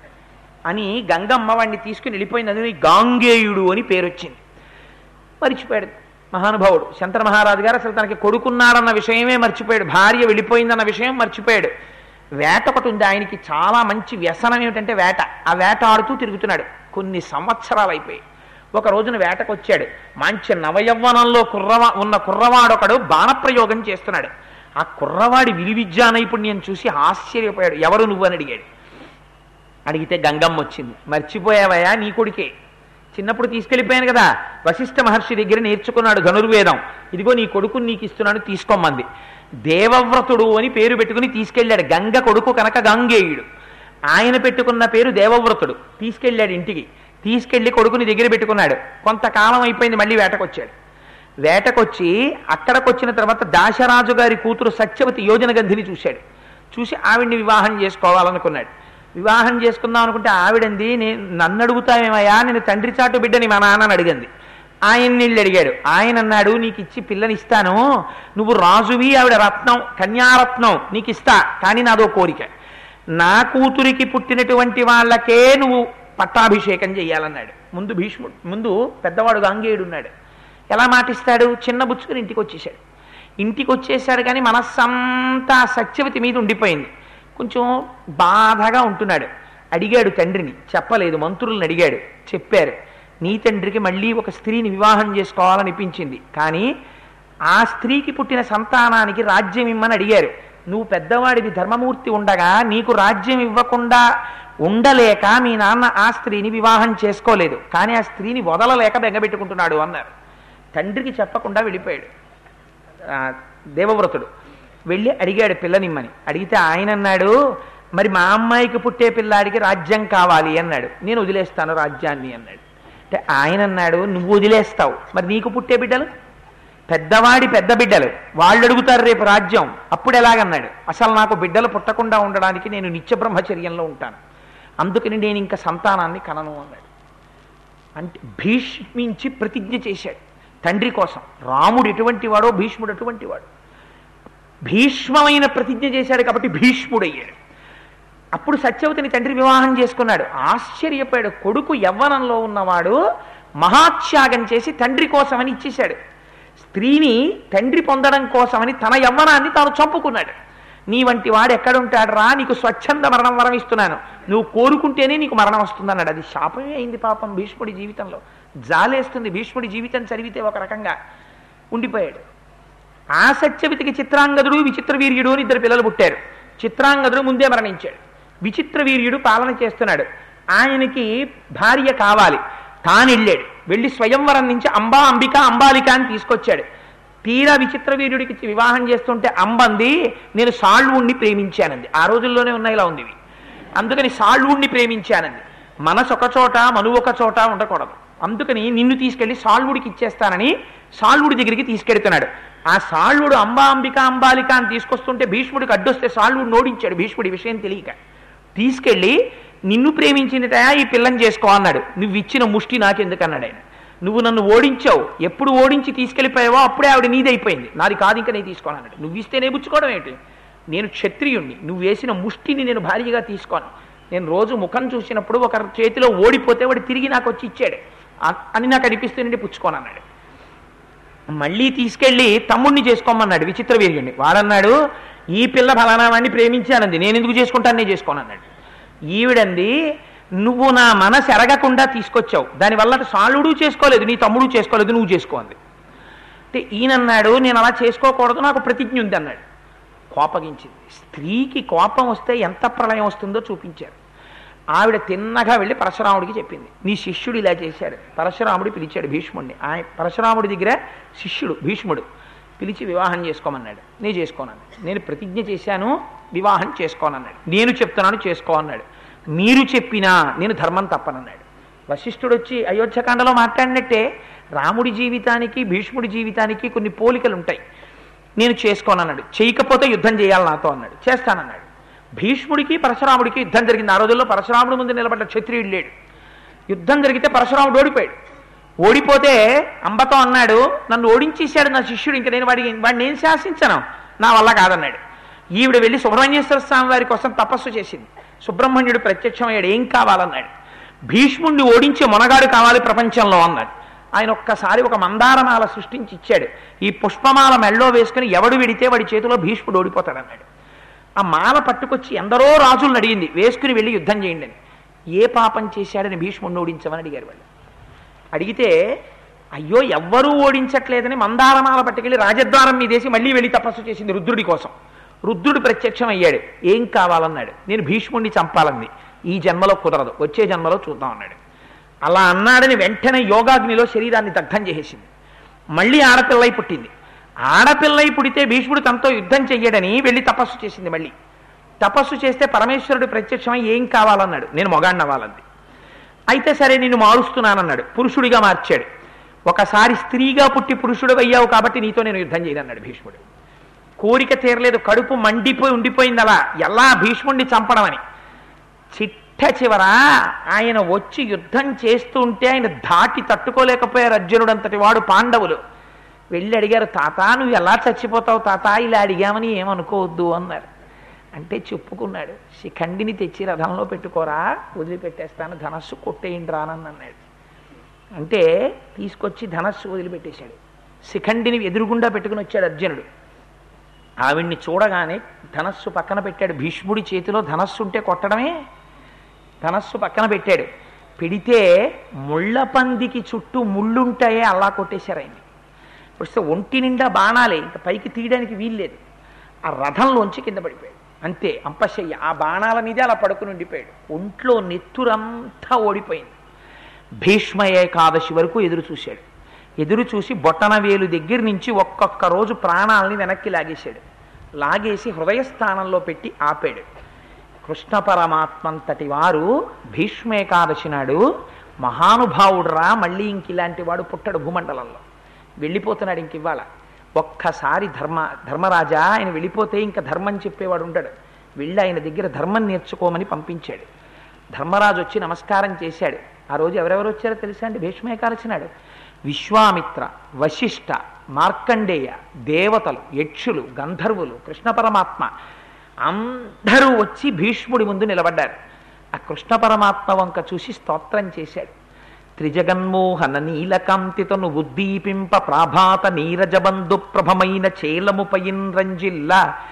అని గంగమ్మ వాడిని తీసుకుని వెళ్ళిపోయింది అందులో గాంగేయుడు అని పేరు వచ్చింది మరిచిపోయాడు మహానుభావుడు శంకర మహారాజు గారు అసలు తనకి కొడుకున్నాడన్న విషయమే మర్చిపోయాడు భార్య వెళ్ళిపోయిందన్న విషయం మర్చిపోయాడు వేట ఒకటి ఉంది ఆయనకి చాలా మంచి వ్యసనం ఏమిటంటే వేట ఆ వేట ఆడుతూ తిరుగుతున్నాడు కొన్ని సంవత్సరాలు అయిపోయి ఒక రోజున వేటకు వచ్చాడు మంచి నవయవ్వనంలో కుర్రవా ఉన్న కుర్రవాడొకడు బాణప్రయోగం చేస్తున్నాడు ఆ కుర్రవాడి విలువిద్యా నైపుణ్యం చూసి ఆశ్చర్యపోయాడు ఎవరు నువ్వు అని అడిగాడు అడిగితే గంగమ్మ వచ్చింది మర్చిపోయావయ్యా నీ కొడుకే చిన్నప్పుడు తీసుకెళ్ళిపోయాను కదా వశిష్ఠ మహర్షి దగ్గర నేర్చుకున్నాడు ధనుర్వేదం ఇదిగో నీ కొడుకుని నీకు ఇస్తున్నాను తీసుకోమంది దేవవ్రతుడు అని పేరు పెట్టుకుని తీసుకెళ్ళాడు గంగ కొడుకు కనుక గంగేయుడు ఆయన పెట్టుకున్న పేరు దేవవ్రతుడు తీసుకెళ్ళాడు ఇంటికి తీసుకెళ్లి కొడుకుని దగ్గర పెట్టుకున్నాడు కొంతకాలం అయిపోయింది మళ్ళీ వేటకొచ్చాడు వేటకొచ్చి అక్కడికొచ్చిన తర్వాత దాశరాజు గారి కూతురు సత్యవతి యోజన గంధిని చూశాడు చూసి ఆవిడ్ని వివాహం చేసుకోవాలనుకున్నాడు వివాహం చేసుకుందాం అనుకుంటే ఆవిడంది నేను నన్ను అడుగుతావేమయ్యా నేను తండ్రి చాటు బిడ్డని మా నాన్నని అడిగింది ఆయన నీళ్ళు అడిగాడు ఆయన అన్నాడు నీకు ఇచ్చి పిల్లని ఇస్తాను నువ్వు రాజువి ఆవిడ రత్నం కన్యారత్నం నీకు ఇస్తా కానీ నాదో కోరిక నా కూతురికి పుట్టినటువంటి వాళ్ళకే నువ్వు పట్టాభిషేకం చెయ్యాలన్నాడు ముందు భీష్ముడు ముందు పెద్దవాడు గాంగేయుడు ఉన్నాడు ఎలా మాటిస్తాడు చిన్న బుచ్చుకుని ఇంటికి వచ్చేసాడు ఇంటికి వచ్చేసాడు కానీ మనస్సంతా సత్యవతి మీద ఉండిపోయింది కొంచెం బాధగా ఉంటున్నాడు అడిగాడు తండ్రిని చెప్పలేదు మంత్రులను అడిగాడు చెప్పారు నీ తండ్రికి మళ్ళీ ఒక స్త్రీని వివాహం చేసుకోవాలనిపించింది కానీ ఆ స్త్రీకి పుట్టిన సంతానానికి రాజ్యం ఇమ్మని అడిగారు నువ్వు పెద్దవాడివి ధర్మమూర్తి ఉండగా నీకు రాజ్యం ఇవ్వకుండా ఉండలేక మీ నాన్న ఆ స్త్రీని వివాహం చేసుకోలేదు కానీ ఆ స్త్రీని వదలలేక బెంగబెట్టుకుంటున్నాడు అన్నారు తండ్రికి చెప్పకుండా వెళ్ళిపోయాడు ఆ, దేవవ్రతుడు వెళ్ళి అడిగాడు పిల్లనిమ్మని అడిగితే ఆయన అన్నాడు మరి మా అమ్మాయికి పుట్టే పిల్లాడికి రాజ్యం కావాలి అన్నాడు నేను వదిలేస్తాను రాజ్యాన్ని అన్నాడు అంటే ఆయన అన్నాడు నువ్వు వదిలేస్తావు మరి నీకు పుట్టే బిడ్డలు పెద్దవాడి పెద్ద బిడ్డలు వాళ్ళు అడుగుతారు రేపు రాజ్యం అప్పుడు ఎలాగన్నాడు అసలు నాకు బిడ్డలు పుట్టకుండా ఉండడానికి నేను నిత్య బ్రహ్మచర్యంలో ఉంటాను అందుకని నేను ఇంకా సంతానాన్ని కనను అన్నాడు అంటే భీష్మించి ప్రతిజ్ఞ చేశాడు తండ్రి కోసం రాముడు ఎటువంటి వాడో భీష్ముడు అటువంటి వాడు భీష్మమైన ప్రతిజ్ఞ చేశాడు కాబట్టి భీష్ముడయ్యాడు అప్పుడు సత్యవతిని తండ్రి వివాహం చేసుకున్నాడు ఆశ్చర్యపోయాడు కొడుకు యవ్వనంలో ఉన్నవాడు మహాత్యాగం చేసి తండ్రి కోసమని ఇచ్చేశాడు స్త్రీని తండ్రి పొందడం కోసమని తన యవ్వనాన్ని తాను చంపుకున్నాడు నీ వంటి వాడు ఎక్కడుంటాడు రా నీకు స్వచ్ఛంద మరణం వరం ఇస్తున్నాను నువ్వు కోరుకుంటేనే నీకు మరణం వస్తుందన్నాడు అది శాపమే అయింది పాపం భీష్ముడి జీవితంలో జాలేస్తుంది భీష్ముడి జీవితం చదివితే ఒక రకంగా ఉండిపోయాడు ఆ సత్యవతికి చిత్రాంగదుడు విచిత్ర వీర్యుడు అని ఇద్దరు పిల్లలు పుట్టారు చిత్రాంగదుడు ముందే మరణించాడు విచిత్ర వీర్యుడు పాలన చేస్తున్నాడు ఆయనకి భార్య కావాలి తాను వెళ్ళాడు వెళ్ళి స్వయంవరం నుంచి అంబా అంబిక అంబాలిక అని తీసుకొచ్చాడు తీరా విచిత్ర వీర్యుడికి ఇచ్చి వివాహం చేస్తుంటే అంబంది నేను సాళ్వుణ్ణి ప్రేమించానంది ఆ రోజుల్లోనే ఉన్నాయి ఇలా ఉంది ఇవి. అందుకని సాళ్వుణ్ణి ప్రేమించానంది మనసు ఒక చోట మనువు ఒక చోట ఉండకూడదు అందుకని నిన్ను తీసుకెళ్లి సాళ్వుడికి ఇచ్చేస్తానని సాళ్వుడి దగ్గరికి తీసుకెడుతున్నాడు ఆ సాళ్వుడు అంబా అంబిక అంబాలిక అని తీసుకొస్తుంటే భీష్ముడికి అడ్డొస్తే సాళ్వుడు నోడించాడు భీష్ముడి విషయం తెలియక తీసుకెళ్ళి నిన్ను ప్రేమించినటయా ఈ పిల్లని చేసుకో అన్నాడు నువ్వు ఇచ్చిన ముష్టి నాకెందుకు అన్నాడు ఆయన నువ్వు నన్ను ఓడించావు ఎప్పుడు ఓడించి తీసుకెళ్ళిపోయావో అప్పుడే ఆవిడ నీదైపోయింది నాది కాదు ఇంకా నేను తీసుకోను అన్నాడు నువ్వు ఇస్తేనే పుచ్చుకోవడం ఏంటి నేను క్షత్రియుణ్ణి నువ్వు వేసిన ముష్టిని నేను భారీగా తీసుకోను నేను రోజు ముఖం చూసినప్పుడు ఒక చేతిలో ఓడిపోతే వాడు తిరిగి నాకు వచ్చి ఇచ్చాడు అ- అని నాకు అనిపిస్తుందండి పుచ్చుకోను అన్నాడు మళ్ళీ తీసుకెళ్ళి తమ్ముడిని చేసుకోమన్నాడు విచిత్ర వీర్యుడిని వాడన్నాడు ఈ పిల్ల ఫలానా వాడిని ప్రేమించానంది నేను ఎందుకు చేసుకుంటాను నేను చేసుకోను అన్నాడు ఈవిడంది నువ్వు నా మనసు ఎరగకుండా తీసుకొచ్చావు దానివల్ల సాలుడు చేసుకోలేదు నీ తమ్ముడు చేసుకోలేదు నువ్వు చేసుకో అంది అంటే ఈయనన్నాడు నేను అలా చేసుకోకూడదు నాకు ప్రతిజ్ఞ ఉంది అన్నాడు కోపగించింది స్త్రీకి కోపం వస్తే ఎంత ప్రళయం వస్తుందో చూపించారు ఆవిడ తిన్నగా వెళ్ళి పరశురాముడికి చెప్పింది నీ శిష్యుడు ఇలా చేశాడు పరశురాముడు పిలిచాడు భీష్ముడిని ఆయన పరశురాముడి దగ్గర శిష్యుడు భీష్ముడు పిలిచి వివాహం చేసుకోమన్నాడు నేను చేసుకోనన్నాడు నేను ప్రతిజ్ఞ చేశాను వివాహం చేసుకోనన్నాడు నేను చెప్తున్నాను చేసుకో అన్నాడు మీరు చెప్పినా నేను ధర్మం తప్పనన్నాడు వశిష్ఠుడు వచ్చి అయోధ్యకాండలో మాట్లాడినట్టే రాముడి జీవితానికి భీష్ముడి జీవితానికి కొన్ని పోలికలు ఉంటాయి నేను చేసుకోనన్నాడు చేయకపోతే యుద్ధం చేయాలి నాతో అన్నాడు చేస్తానన్నాడు భీష్ముడికి పరశురాముడికి యుద్ధం జరిగింది ఆ రోజుల్లో పరశురాముడి ముందు నిలబడ్డ క్షత్రియుడు లేడు యుద్ధం జరిగితే పరశురాముడు ఓడిపోయాడు ఓడిపోతే అంబతో అన్నాడు నన్ను ఓడించేశాడు నా శిష్యుడు ఇంక నేను వాడికి వాడిని నేను శాసించను నా వల్ల కాదన్నాడు ఈవిడ వెళ్ళి సుబ్రహ్మణ్యేశ్వర స్వామి వారి కోసం తపస్సు చేసింది సుబ్రహ్మణ్యుడు ప్రత్యక్షమయ్యాడు ఏం కావాలన్నాడు భీష్ముడిని ఓడించే మొనగాడు కావాలి ప్రపంచంలో అన్నాడు ఆయన ఒక్కసారి ఒక మందారమాల సృష్టించి ఇచ్చాడు ఈ పుష్పమాల మెళ్ళో వేసుకుని ఎవడు విడితే వాడి చేతిలో భీష్ముడు ఓడిపోతాడన్నాడు ఆ మాల పట్టుకొచ్చి ఎందరో రాజులను అడిగింది వేసుకుని వెళ్ళి యుద్ధం చేయండి అని ఏ పాపం చేశాడని భీష్ముడిని ఓడించమని అడిగారు వాళ్ళు అడిగితే అయ్యో ఎవ్వరూ ఓడించట్లేదని మందారమాల పట్టుకెళ్ళి రాజద్వారం మీదేసి మళ్ళీ వెళ్ళి తపస్సు చేసింది రుద్రుడి కోసం రుద్రుడు ప్రత్యక్షం అయ్యాడు ఏం కావాలన్నాడు నేను భీష్ముడిని చంపాలంది ఈ జన్మలో కుదరదు వచ్చే జన్మలో చూద్దాం అన్నాడు అలా అన్నాడని వెంటనే యోగాగ్నిలో శరీరాన్ని దగ్ధం చేసేసింది మళ్ళీ ఆడపిల్లై పుట్టింది ఆడపిల్లై పుడితే భీష్ముడు తనతో యుద్ధం చెయ్యడని వెళ్ళి తపస్సు చేసింది మళ్ళీ తపస్సు చేస్తే పరమేశ్వరుడు ప్రత్యక్షమై ఏం కావాలన్నాడు నేను మొగాడిని అవ్వాలంది అయితే సరే నిన్ను మారుస్తున్నానన్నాడు పురుషుడిగా మార్చాడు ఒకసారి స్త్రీగా పుట్టి పురుషుడు అయ్యావు కాబట్టి నీతో నేను యుద్ధం చేయనన్నాడు భీష్ముడు కోరిక తీరలేదు కడుపు మండిపోయి ఉండిపోయింది అలా ఎలా భీష్ముడిని చంపడమని చిట్ట చివర ఆయన వచ్చి యుద్ధం చేస్తుంటే ఆయన ధాటి తట్టుకోలేకపోయారు అర్జునుడంతటి వాడు పాండవులు వెళ్ళి అడిగారు తాత నువ్వు ఎలా చచ్చిపోతావు తాత ఇలా అడిగామని ఏమనుకోవద్దు అన్నారు అంటే చెప్పుకున్నాడు శిఖండిని తెచ్చి రథంలో పెట్టుకోరా వదిలిపెట్టేస్తాను ధనస్సు కొట్టేయండి రానని అన్నాడు అంటే తీసుకొచ్చి ధనస్సు వదిలిపెట్టేశాడు శిఖండిని ఎదురుగుండా పెట్టుకుని వచ్చాడు అర్జునుడు ఆవిడ్ని చూడగానే ధనస్సు పక్కన పెట్టాడు భీష్ముడి చేతిలో ధనస్సు ఉంటే కొట్టడమే ధనస్సు పక్కన పెట్టాడు పెడితే ముళ్ళ పందికి చుట్టూ ముళ్ళుంటాయే అలా కొట్టేశారు ఆయన్ని వస్తే ఒంటి నిండా బాణాలే ఇంకా పైకి తీయడానికి వీల్లేదు ఆ రథంలోంచి కింద పడిపోయాడు అంతే అంపశయ్య ఆ బాణాల మీదే అలా పడుకుని ఉండిపోయాడు ఒంట్లో నెత్తురంతా ఓడిపోయింది భీష్మ ఏకాదశి వరకు ఎదురు చూశాడు ఎదురు చూసి బొట్టన వేలు దగ్గర నుంచి ఒక్కొక్క రోజు ప్రాణాలని వెనక్కి లాగేశాడు లాగేసి హృదయస్థానంలో పెట్టి ఆపాడు కృష్ణ పరమాత్మంతటి వారు భీష్మేకాదశి నాడు మహానుభావుడురా మళ్ళీ ఇంక ఇలాంటి వాడు పుట్టడు భూమండలంలో వెళ్ళిపోతున్నాడు ఇంక ఇవాళ ఒక్కసారి ధర్మ ధర్మరాజా ఆయన వెళ్ళిపోతే ఇంకా ధర్మం చెప్పేవాడు ఉంటాడు వెళ్ళి ఆయన దగ్గర ధర్మం నేర్చుకోమని పంపించాడు ధర్మరాజు వచ్చి నమస్కారం చేశాడు ఆ రోజు ఎవరెవరు వచ్చారో తెలుసా అండి భీష్మేకారచినాడు విశ్వామిత్ర వశిష్ఠ మార్కండేయ దేవతలు యక్షులు గంధర్వులు కృష్ణ పరమాత్మ అందరూ వచ్చి భీష్ముడి ముందు నిలబడ్డారు ఆ కృష్ణ పరమాత్మ వంక చూసి స్తోత్రం చేశాడు త్రిజగన్మోహన నీలకాంతితను ఉద్దీపింప ప్రాభాత నీరజబంధు ప్రభమైన చేలముపయిన్ రంజిల్ల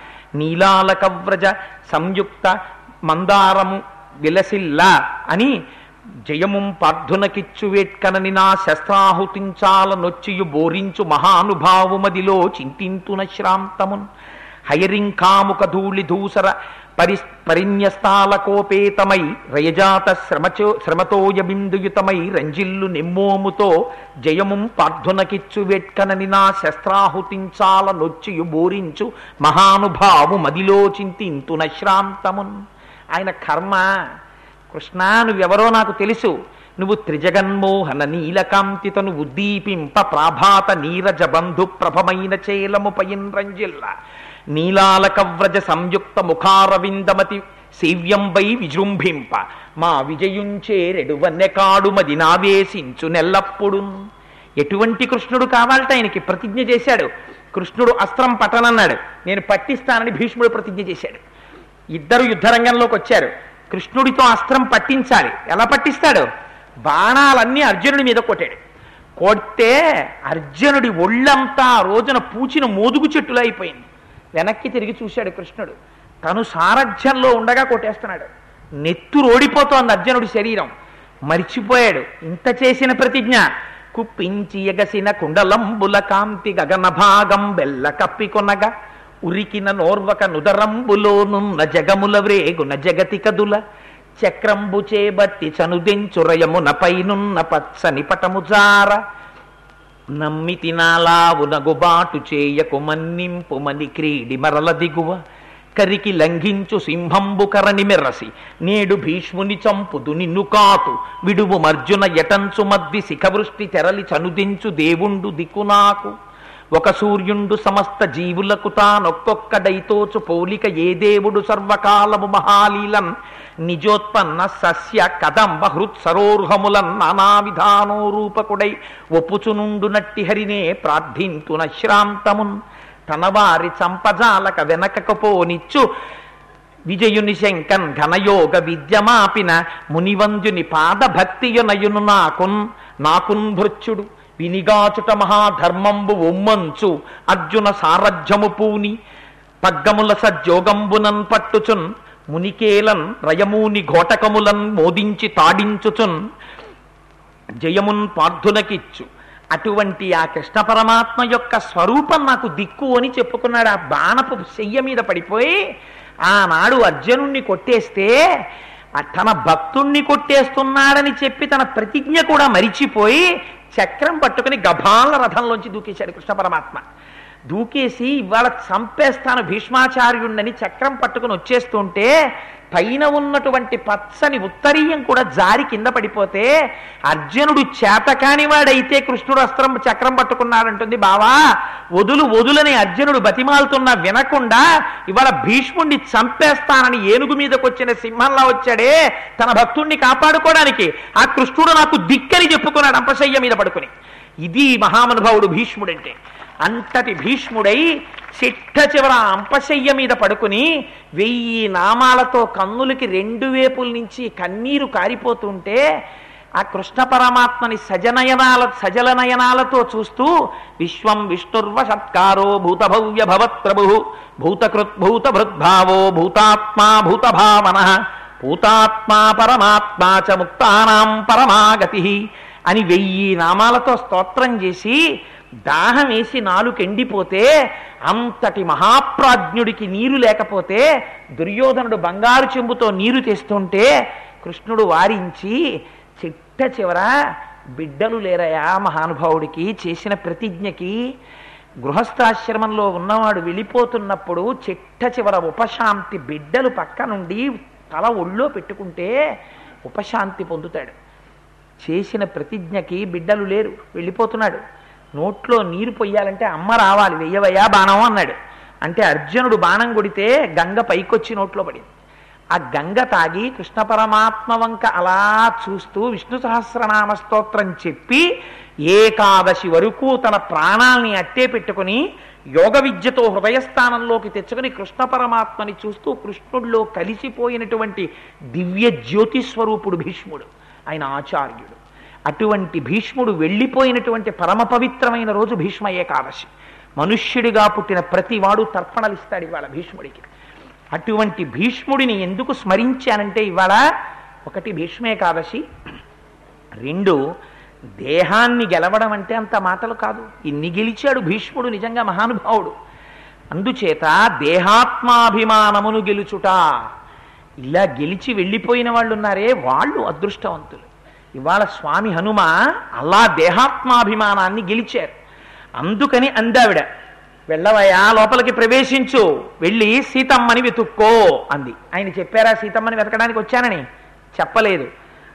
నీలాలకవ్రజ సంయుక్త మందారము విలసిల్ల అని జయముం పార్థునకిచ్చు వేట్కనని నా శస్త్రాహుతించాల నొచ్చియు బోరించు మహానుభావుమదిలో చింతింతున శ్రాంతమున్ హయరింకాముక ధూళి ధూసర పరి పరిన్యస్తాలకోపేతమై రయజాత శ్రమచో శ్రమతోయ బిందుయుతమై రంజిల్లు నెమ్మోముతో జయముం పార్థునకిచ్చు వెట్కనని నా శస్త్రాహుతించాల నొచ్చియు బోరించు మహానుభావు మదిలో చింతింతున శ్రాంతమున్ ఆయన కర్మ కృష్ణ నువ్వెవరో నాకు తెలుసు నువ్వు త్రిజగన్మోహన నీలకాంతితను ఉద్దీపింప ప్రాభాత నీరజ బంధు ప్రభమైన చేలము పయిన్ రంజిల్ల నీలాలకవ్రజ సంయుక్త ముఖారవిందమతి సేవ్యంబై విజృంభింప మా విజయుంచేరెడు వన్నెకాడు మది నావేశించు నెల్లప్పుడు ఎటువంటి కృష్ణుడు కావాలట ఆయనకి ప్రతిజ్ఞ చేశాడు కృష్ణుడు అస్త్రం పట్టనన్నాడు నేను పట్టిస్తానని భీష్ముడు ప్రతిజ్ఞ చేశాడు ఇద్దరు యుద్ధరంగంలోకి వచ్చారు కృష్ణుడితో అస్త్రం పట్టించాలి ఎలా పట్టిస్తాడు బాణాలన్నీ అర్జునుడి మీద కొట్టాడు కొడితే అర్జునుడి ఒళ్ళంతా ఆ రోజున పూచిన మోదుగు చెట్టులో అయిపోయింది వెనక్కి తిరిగి చూశాడు కృష్ణుడు తను సారథ్యంలో ఉండగా కొట్టేస్తున్నాడు నెత్తు రోడిపోతోంది అర్జునుడి శరీరం మరిచిపోయాడు ఇంత చేసిన ప్రతిజ్ఞ కుప్పించి ఎగసిన కుండలంబుల కాంతి గగన భాగం బెల్ల కప్పికొనగా ఉరికిన నోర్వక నుదరంబులోనున్న జగముల వ్రేగున జగతి కదుల చక్రంబు చేబట్టి చనుదెంచురయమున పైనున్న పచ్చని పటముజార నమ్మితి నాలావునగుబాటు చేయకు మన్నింపు మని క్రీడి మరల దిగువ కరికి లంఘించు సింహంబు కరణి మెరసి నేడు భీష్ముని చంపుదు నిన్ను కాతు విడువు మర్జున యటంచు మద్ది శిఖవృష్టి తెరలి చనుదించు దేవుండు దిక్కు నాకు ఒక సూర్యుండు సమస్త జీవులకు తానొక్కొక్కడైతోచు పోలిక ఏ దేవుడు సర్వకాలము మహాలీలన్ నిజోత్పన్న సస్య కదంబ హృత్సరోర్హములన్ నానా విధానో రూపకుడై ఒప్పుచునుండు నట్టి హరినే ప్రార్థింతున శ్రాంతమున్ తన వారి చంపజాలక వెనకకపోనిచ్చు విజయుని శంకన్ ఘనయోగ విద్యమాపిన మునివంజుని పాద భక్తియునయును నాకున్ నాకున్ భృత్యుడు వినిగాచుట మహాధర్మంబు ఉమ్మంచు అర్జున సారథ్యము పూని పగ్గముల సజ్జోగంబునన్ పట్టుచున్ మునికేలన్ రయమూని ఘోటకములన్ మోదించి తాడించుచున్ జయమున్ పార్థునకిచ్చు అటువంటి ఆ కృష్ణ పరమాత్మ యొక్క స్వరూపం నాకు దిక్కు అని చెప్పుకున్నాడు ఆ బాణపు శయ్య మీద పడిపోయి ఆనాడు అర్జునుణ్ణి కొట్టేస్తే ఆ తన భక్తుణ్ణి కొట్టేస్తున్నాడని చెప్పి తన ప్రతిజ్ఞ కూడా మరిచిపోయి చక్రం పట్టుకుని గభాల రథంలోంచి దూకేశాడు కృష్ణ పరమాత్మ దూకేసి ఇవాళ చంపేస్తాను భీష్మాచార్యుణ్ణని చక్రం పట్టుకుని వచ్చేస్తుంటే పైన ఉన్నటువంటి పచ్చని ఉత్తరీయం కూడా జారి కింద పడిపోతే అర్జునుడు చేతకాని వాడైతే కృష్ణుడు అస్త్రం చక్రం పట్టుకున్నాడంటుంది బావా వదులు వదులని అర్జునుడు బతిమాలుతున్నా వినకుండా ఇవాళ భీష్ముణ్ణి చంపేస్తానని ఏనుగు మీదకి వచ్చిన సింహంలా వచ్చాడే తన భక్తుణ్ణి కాపాడుకోవడానికి ఆ కృష్ణుడు నాకు దిక్కని చెప్పుకున్నాడు అంపశయ్య మీద పడుకుని ఇది మహానుభావుడు భీష్ముడంటే అంతటి భీష్ముడై చిట్ట చివర అంపశయ్య మీద పడుకుని వెయ్యి నామాలతో కన్నులకి రెండు వేపుల నుంచి కన్నీరు కారిపోతుంటే ఆ కృష్ణ పరమాత్మని సజనయనాల సజల నయనాలతో చూస్తూ విశ్వం విష్ణుర్వ సత్కారో భూతభవ్య భవత్ ప్రభు భూతకృత్ భూత భృద్భావో భూతాత్మా భూతభావన భూతాత్మా పరమాత్మా చ ముక్తానాం పరమాగతి అని వెయ్యి నామాలతో స్తోత్రం చేసి దాహం వేసి నాలుకెండిపోతే అంతటి మహాప్రాజ్ఞుడికి నీరు లేకపోతే దుర్యోధనుడు బంగారు చెంబుతో నీరు తెస్తుంటే కృష్ణుడు వారించి చిట్ట చివర బిడ్డలు లేరయా మహానుభావుడికి చేసిన ప్రతిజ్ఞకి గృహస్థాశ్రమంలో ఉన్నవాడు వెళ్ళిపోతున్నప్పుడు చిట్ట చివర ఉపశాంతి బిడ్డలు పక్క నుండి తల ఒళ్ళో పెట్టుకుంటే ఉపశాంతి పొందుతాడు చేసిన ప్రతిజ్ఞకి బిడ్డలు లేరు వెళ్ళిపోతున్నాడు నోట్లో నీరు పొయ్యాలంటే అమ్మ రావాలి వెయ్యవయ్యా బాణం అన్నాడు అంటే అర్జునుడు బాణం కొడితే గంగ పైకొచ్చి నోట్లో పడింది ఆ గంగ తాగి కృష్ణ పరమాత్మ వంక అలా చూస్తూ విష్ణు సహస్రనామ స్తోత్రం చెప్పి ఏకాదశి వరకు తన ప్రాణాల్ని అట్టే పెట్టుకుని యోగ విద్యతో హృదయస్థానంలోకి తెచ్చుకుని కృష్ణ పరమాత్మని చూస్తూ కృష్ణుడిలో కలిసిపోయినటువంటి దివ్య జ్యోతి స్వరూపుడు భీష్ముడు ఆయన ఆచార్యుడు అటువంటి భీష్ముడు వెళ్ళిపోయినటువంటి పరమ పవిత్రమైన రోజు భీష్మ ఏకాదశి మనుష్యుడిగా పుట్టిన ప్రతివాడు తర్పణలిస్తాడు ఇవాళ భీష్ముడికి అటువంటి భీష్ముడిని ఎందుకు స్మరించానంటే ఇవాళ ఒకటి భీష్మేకాదశి రెండు దేహాన్ని గెలవడం అంటే అంత మాటలు కాదు ఇన్ని గెలిచాడు భీష్ముడు నిజంగా మహానుభావుడు అందుచేత దేహాత్మాభిమానమును గెలుచుట ఇలా గెలిచి వెళ్ళిపోయిన వాళ్ళు ఉన్నారే వాళ్ళు అదృష్టవంతులు ఇవాళ స్వామి హనుమ అలా దేహాత్మాభిమానాన్ని గెలిచారు అందుకని అందావిడ వెళ్ళవయ్యా లోపలికి ప్రవేశించు వెళ్ళి సీతమ్మని వెతుక్కో అంది ఆయన చెప్పారా సీతమ్మని వెతకడానికి వచ్చానని చెప్పలేదు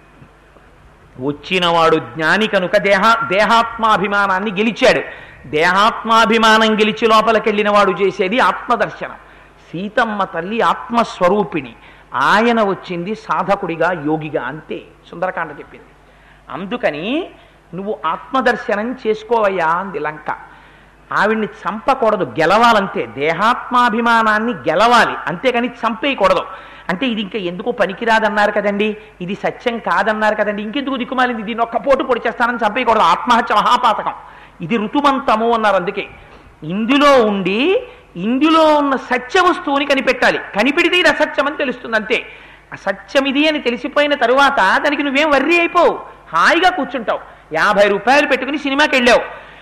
వచ్చినవాడు జ్ఞాని కనుక దేహ దేహాత్మాభిమానాన్ని గెలిచాడు దేహాత్మాభిమానం గెలిచి లోపలికెళ్ళిన వాడు చేసేది ఆత్మదర్శనం సీతమ్మ తల్లి ఆత్మస్వరూపిణి ఆయన వచ్చింది సాధకుడిగా యోగిగా అంతే సుందరకాండ చెప్పింది అందుకని నువ్వు ఆత్మదర్శనం చేసుకోవయ్యా అంది లంక ఆవిడ్ని చంపకూడదు గెలవాలంతే దేహాత్మాభిమానాన్ని గెలవాలి అంతేకాని చంపేయకూడదు అంటే ఇది ఇంకా ఎందుకు పనికిరాదన్నారు కదండి ఇది సత్యం కాదన్నారు కదండి ఇంకెందుకు దిక్కుమాలింది దీన్ని ఒక్క పోటు పొడి చేస్తానని చంపేయకూడదు ఆత్మహత్య మహాపాతకం ఇది ఋతుమంతము అన్నారు అందుకే ఇందులో ఉండి ఇందులో ఉన్న సత్య వస్తువుని కనిపెట్టాలి కనిపెడితే ఇది అసత్యం అని తెలుస్తుంది అంతే అసత్యం ఇది అని తెలిసిపోయిన తరువాత దానికి నువ్వేం వర్రీ అయిపోవు హాయిగా కూర్చుంటావు యాభై రూపాయలు పెట్టుకుని సినిమాకి వెళ్ళావు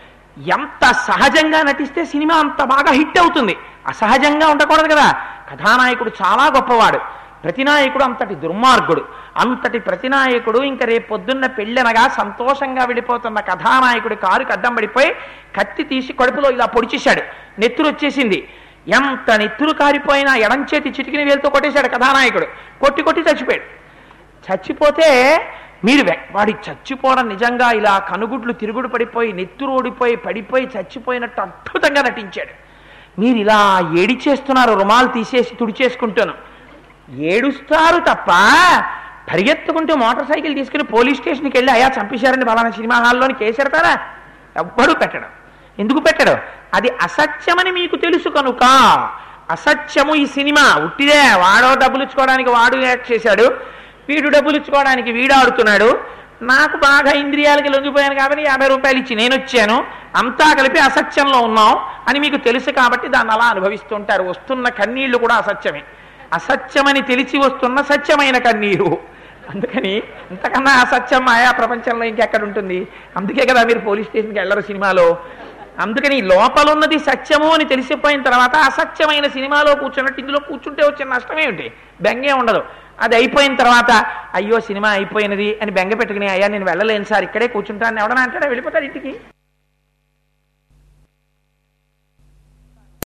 ఎంత సహజంగా నటిస్తే సినిమా అంత బాగా హిట్ అవుతుంది అసహజంగా ఉండకూడదు కదా కథానాయకుడు చాలా గొప్పవాడు ప్రతినాయకుడు అంతటి దుర్మార్గుడు అంతటి ప్రతినాయకుడు ఇంకా రేపు పొద్దున్న పెళ్ళనగా సంతోషంగా వెళ్ళిపోతున్న కథానాయకుడి కారుకి అడ్డం పడిపోయి కత్తి తీసి కడుపులో ఇలా పొడిచేశాడు నెత్తురు వచ్చేసింది ఎంత నెత్తురు కారిపోయినా ఎడం చేతి చిటికిన వేలుతో కొట్టేశాడు కథానాయకుడు కొట్టి కొట్టి చచ్చిపోయాడు చచ్చిపోతే మీరు వె- వాడి చచ్చిపోవడం నిజంగా ఇలా కనుగుడ్లు తిరుగుడు పడిపోయి నెత్తురు ఓడిపోయి పడిపోయి చచ్చిపోయినట్టు అద్భుతంగా నటించాడు మీరు ఇలా ఏడిచేస్తున్నారు రుమాలు తీసేసి తుడిచేసుకుంటాను ఏడుస్తారు తప్ప పరిగెత్తుకుంటూ మోటార్ సైకిల్ తీసుకుని పోలీస్ స్టేషన్కి వెళ్ళి అయ్యా చంపేశారని ఫలానా సినిమా హాల్లోని కేసెడతారా ఎవ్వడూ పెట్టడం ఎందుకు పెట్టడం అది అసత్యమని మీకు తెలుసు కనుక అసత్యము ఈ సినిమా ఉట్టిదే వాడో డబ్బులు ఇచ్చుకోవడానికి వాడు యాక్ట్ చేశాడు వీడు డబ్బులు ఇచ్చుకోవడానికి వీడు ఆడుతున్నాడు నాకు బాగా ఇంద్రియాలకి లొంగిపోయాను కాబట్టి యాభై రూపాయలు ఇచ్చి నేను వచ్చాను అంతా కలిపి అసత్యంలో ఉన్నాం అని మీకు తెలుసు కాబట్టి దాన్ని అలా అనుభవిస్తుంటారు వస్తున్న కన్నీళ్లు కూడా అసత్యమే అసత్యమని తెలిసి వస్తున్న సత్యమైన కన్నీరు అందుకని ఇంతకన్నా అసత్యం మాయా ప్రపంచంలో ఇంకెక్కడ ఉంటుంది అందుకే కదా మీరు పోలీస్ స్టేషన్కి వెళ్ళరు సినిమాలో అందుకని లోపల ఉన్నది సత్యము అని తెలిసిపోయిన తర్వాత అసత్యమైన సినిమాలో కూర్చున్నట్టు ఇందులో కూర్చుంటే వచ్చిన నష్టం ఏమిటి బెంగే ఉండదు అది అయిపోయిన తర్వాత అయ్యో సినిమా అయిపోయినది అని బెంగ పెట్టుకుని అయ్యా నేను వెళ్ళలేను సార్ ఇక్కడే కూర్చుంటాను ఎవడన్నా అంటాడా వెళ్ళిపోతాడు ఇంటికి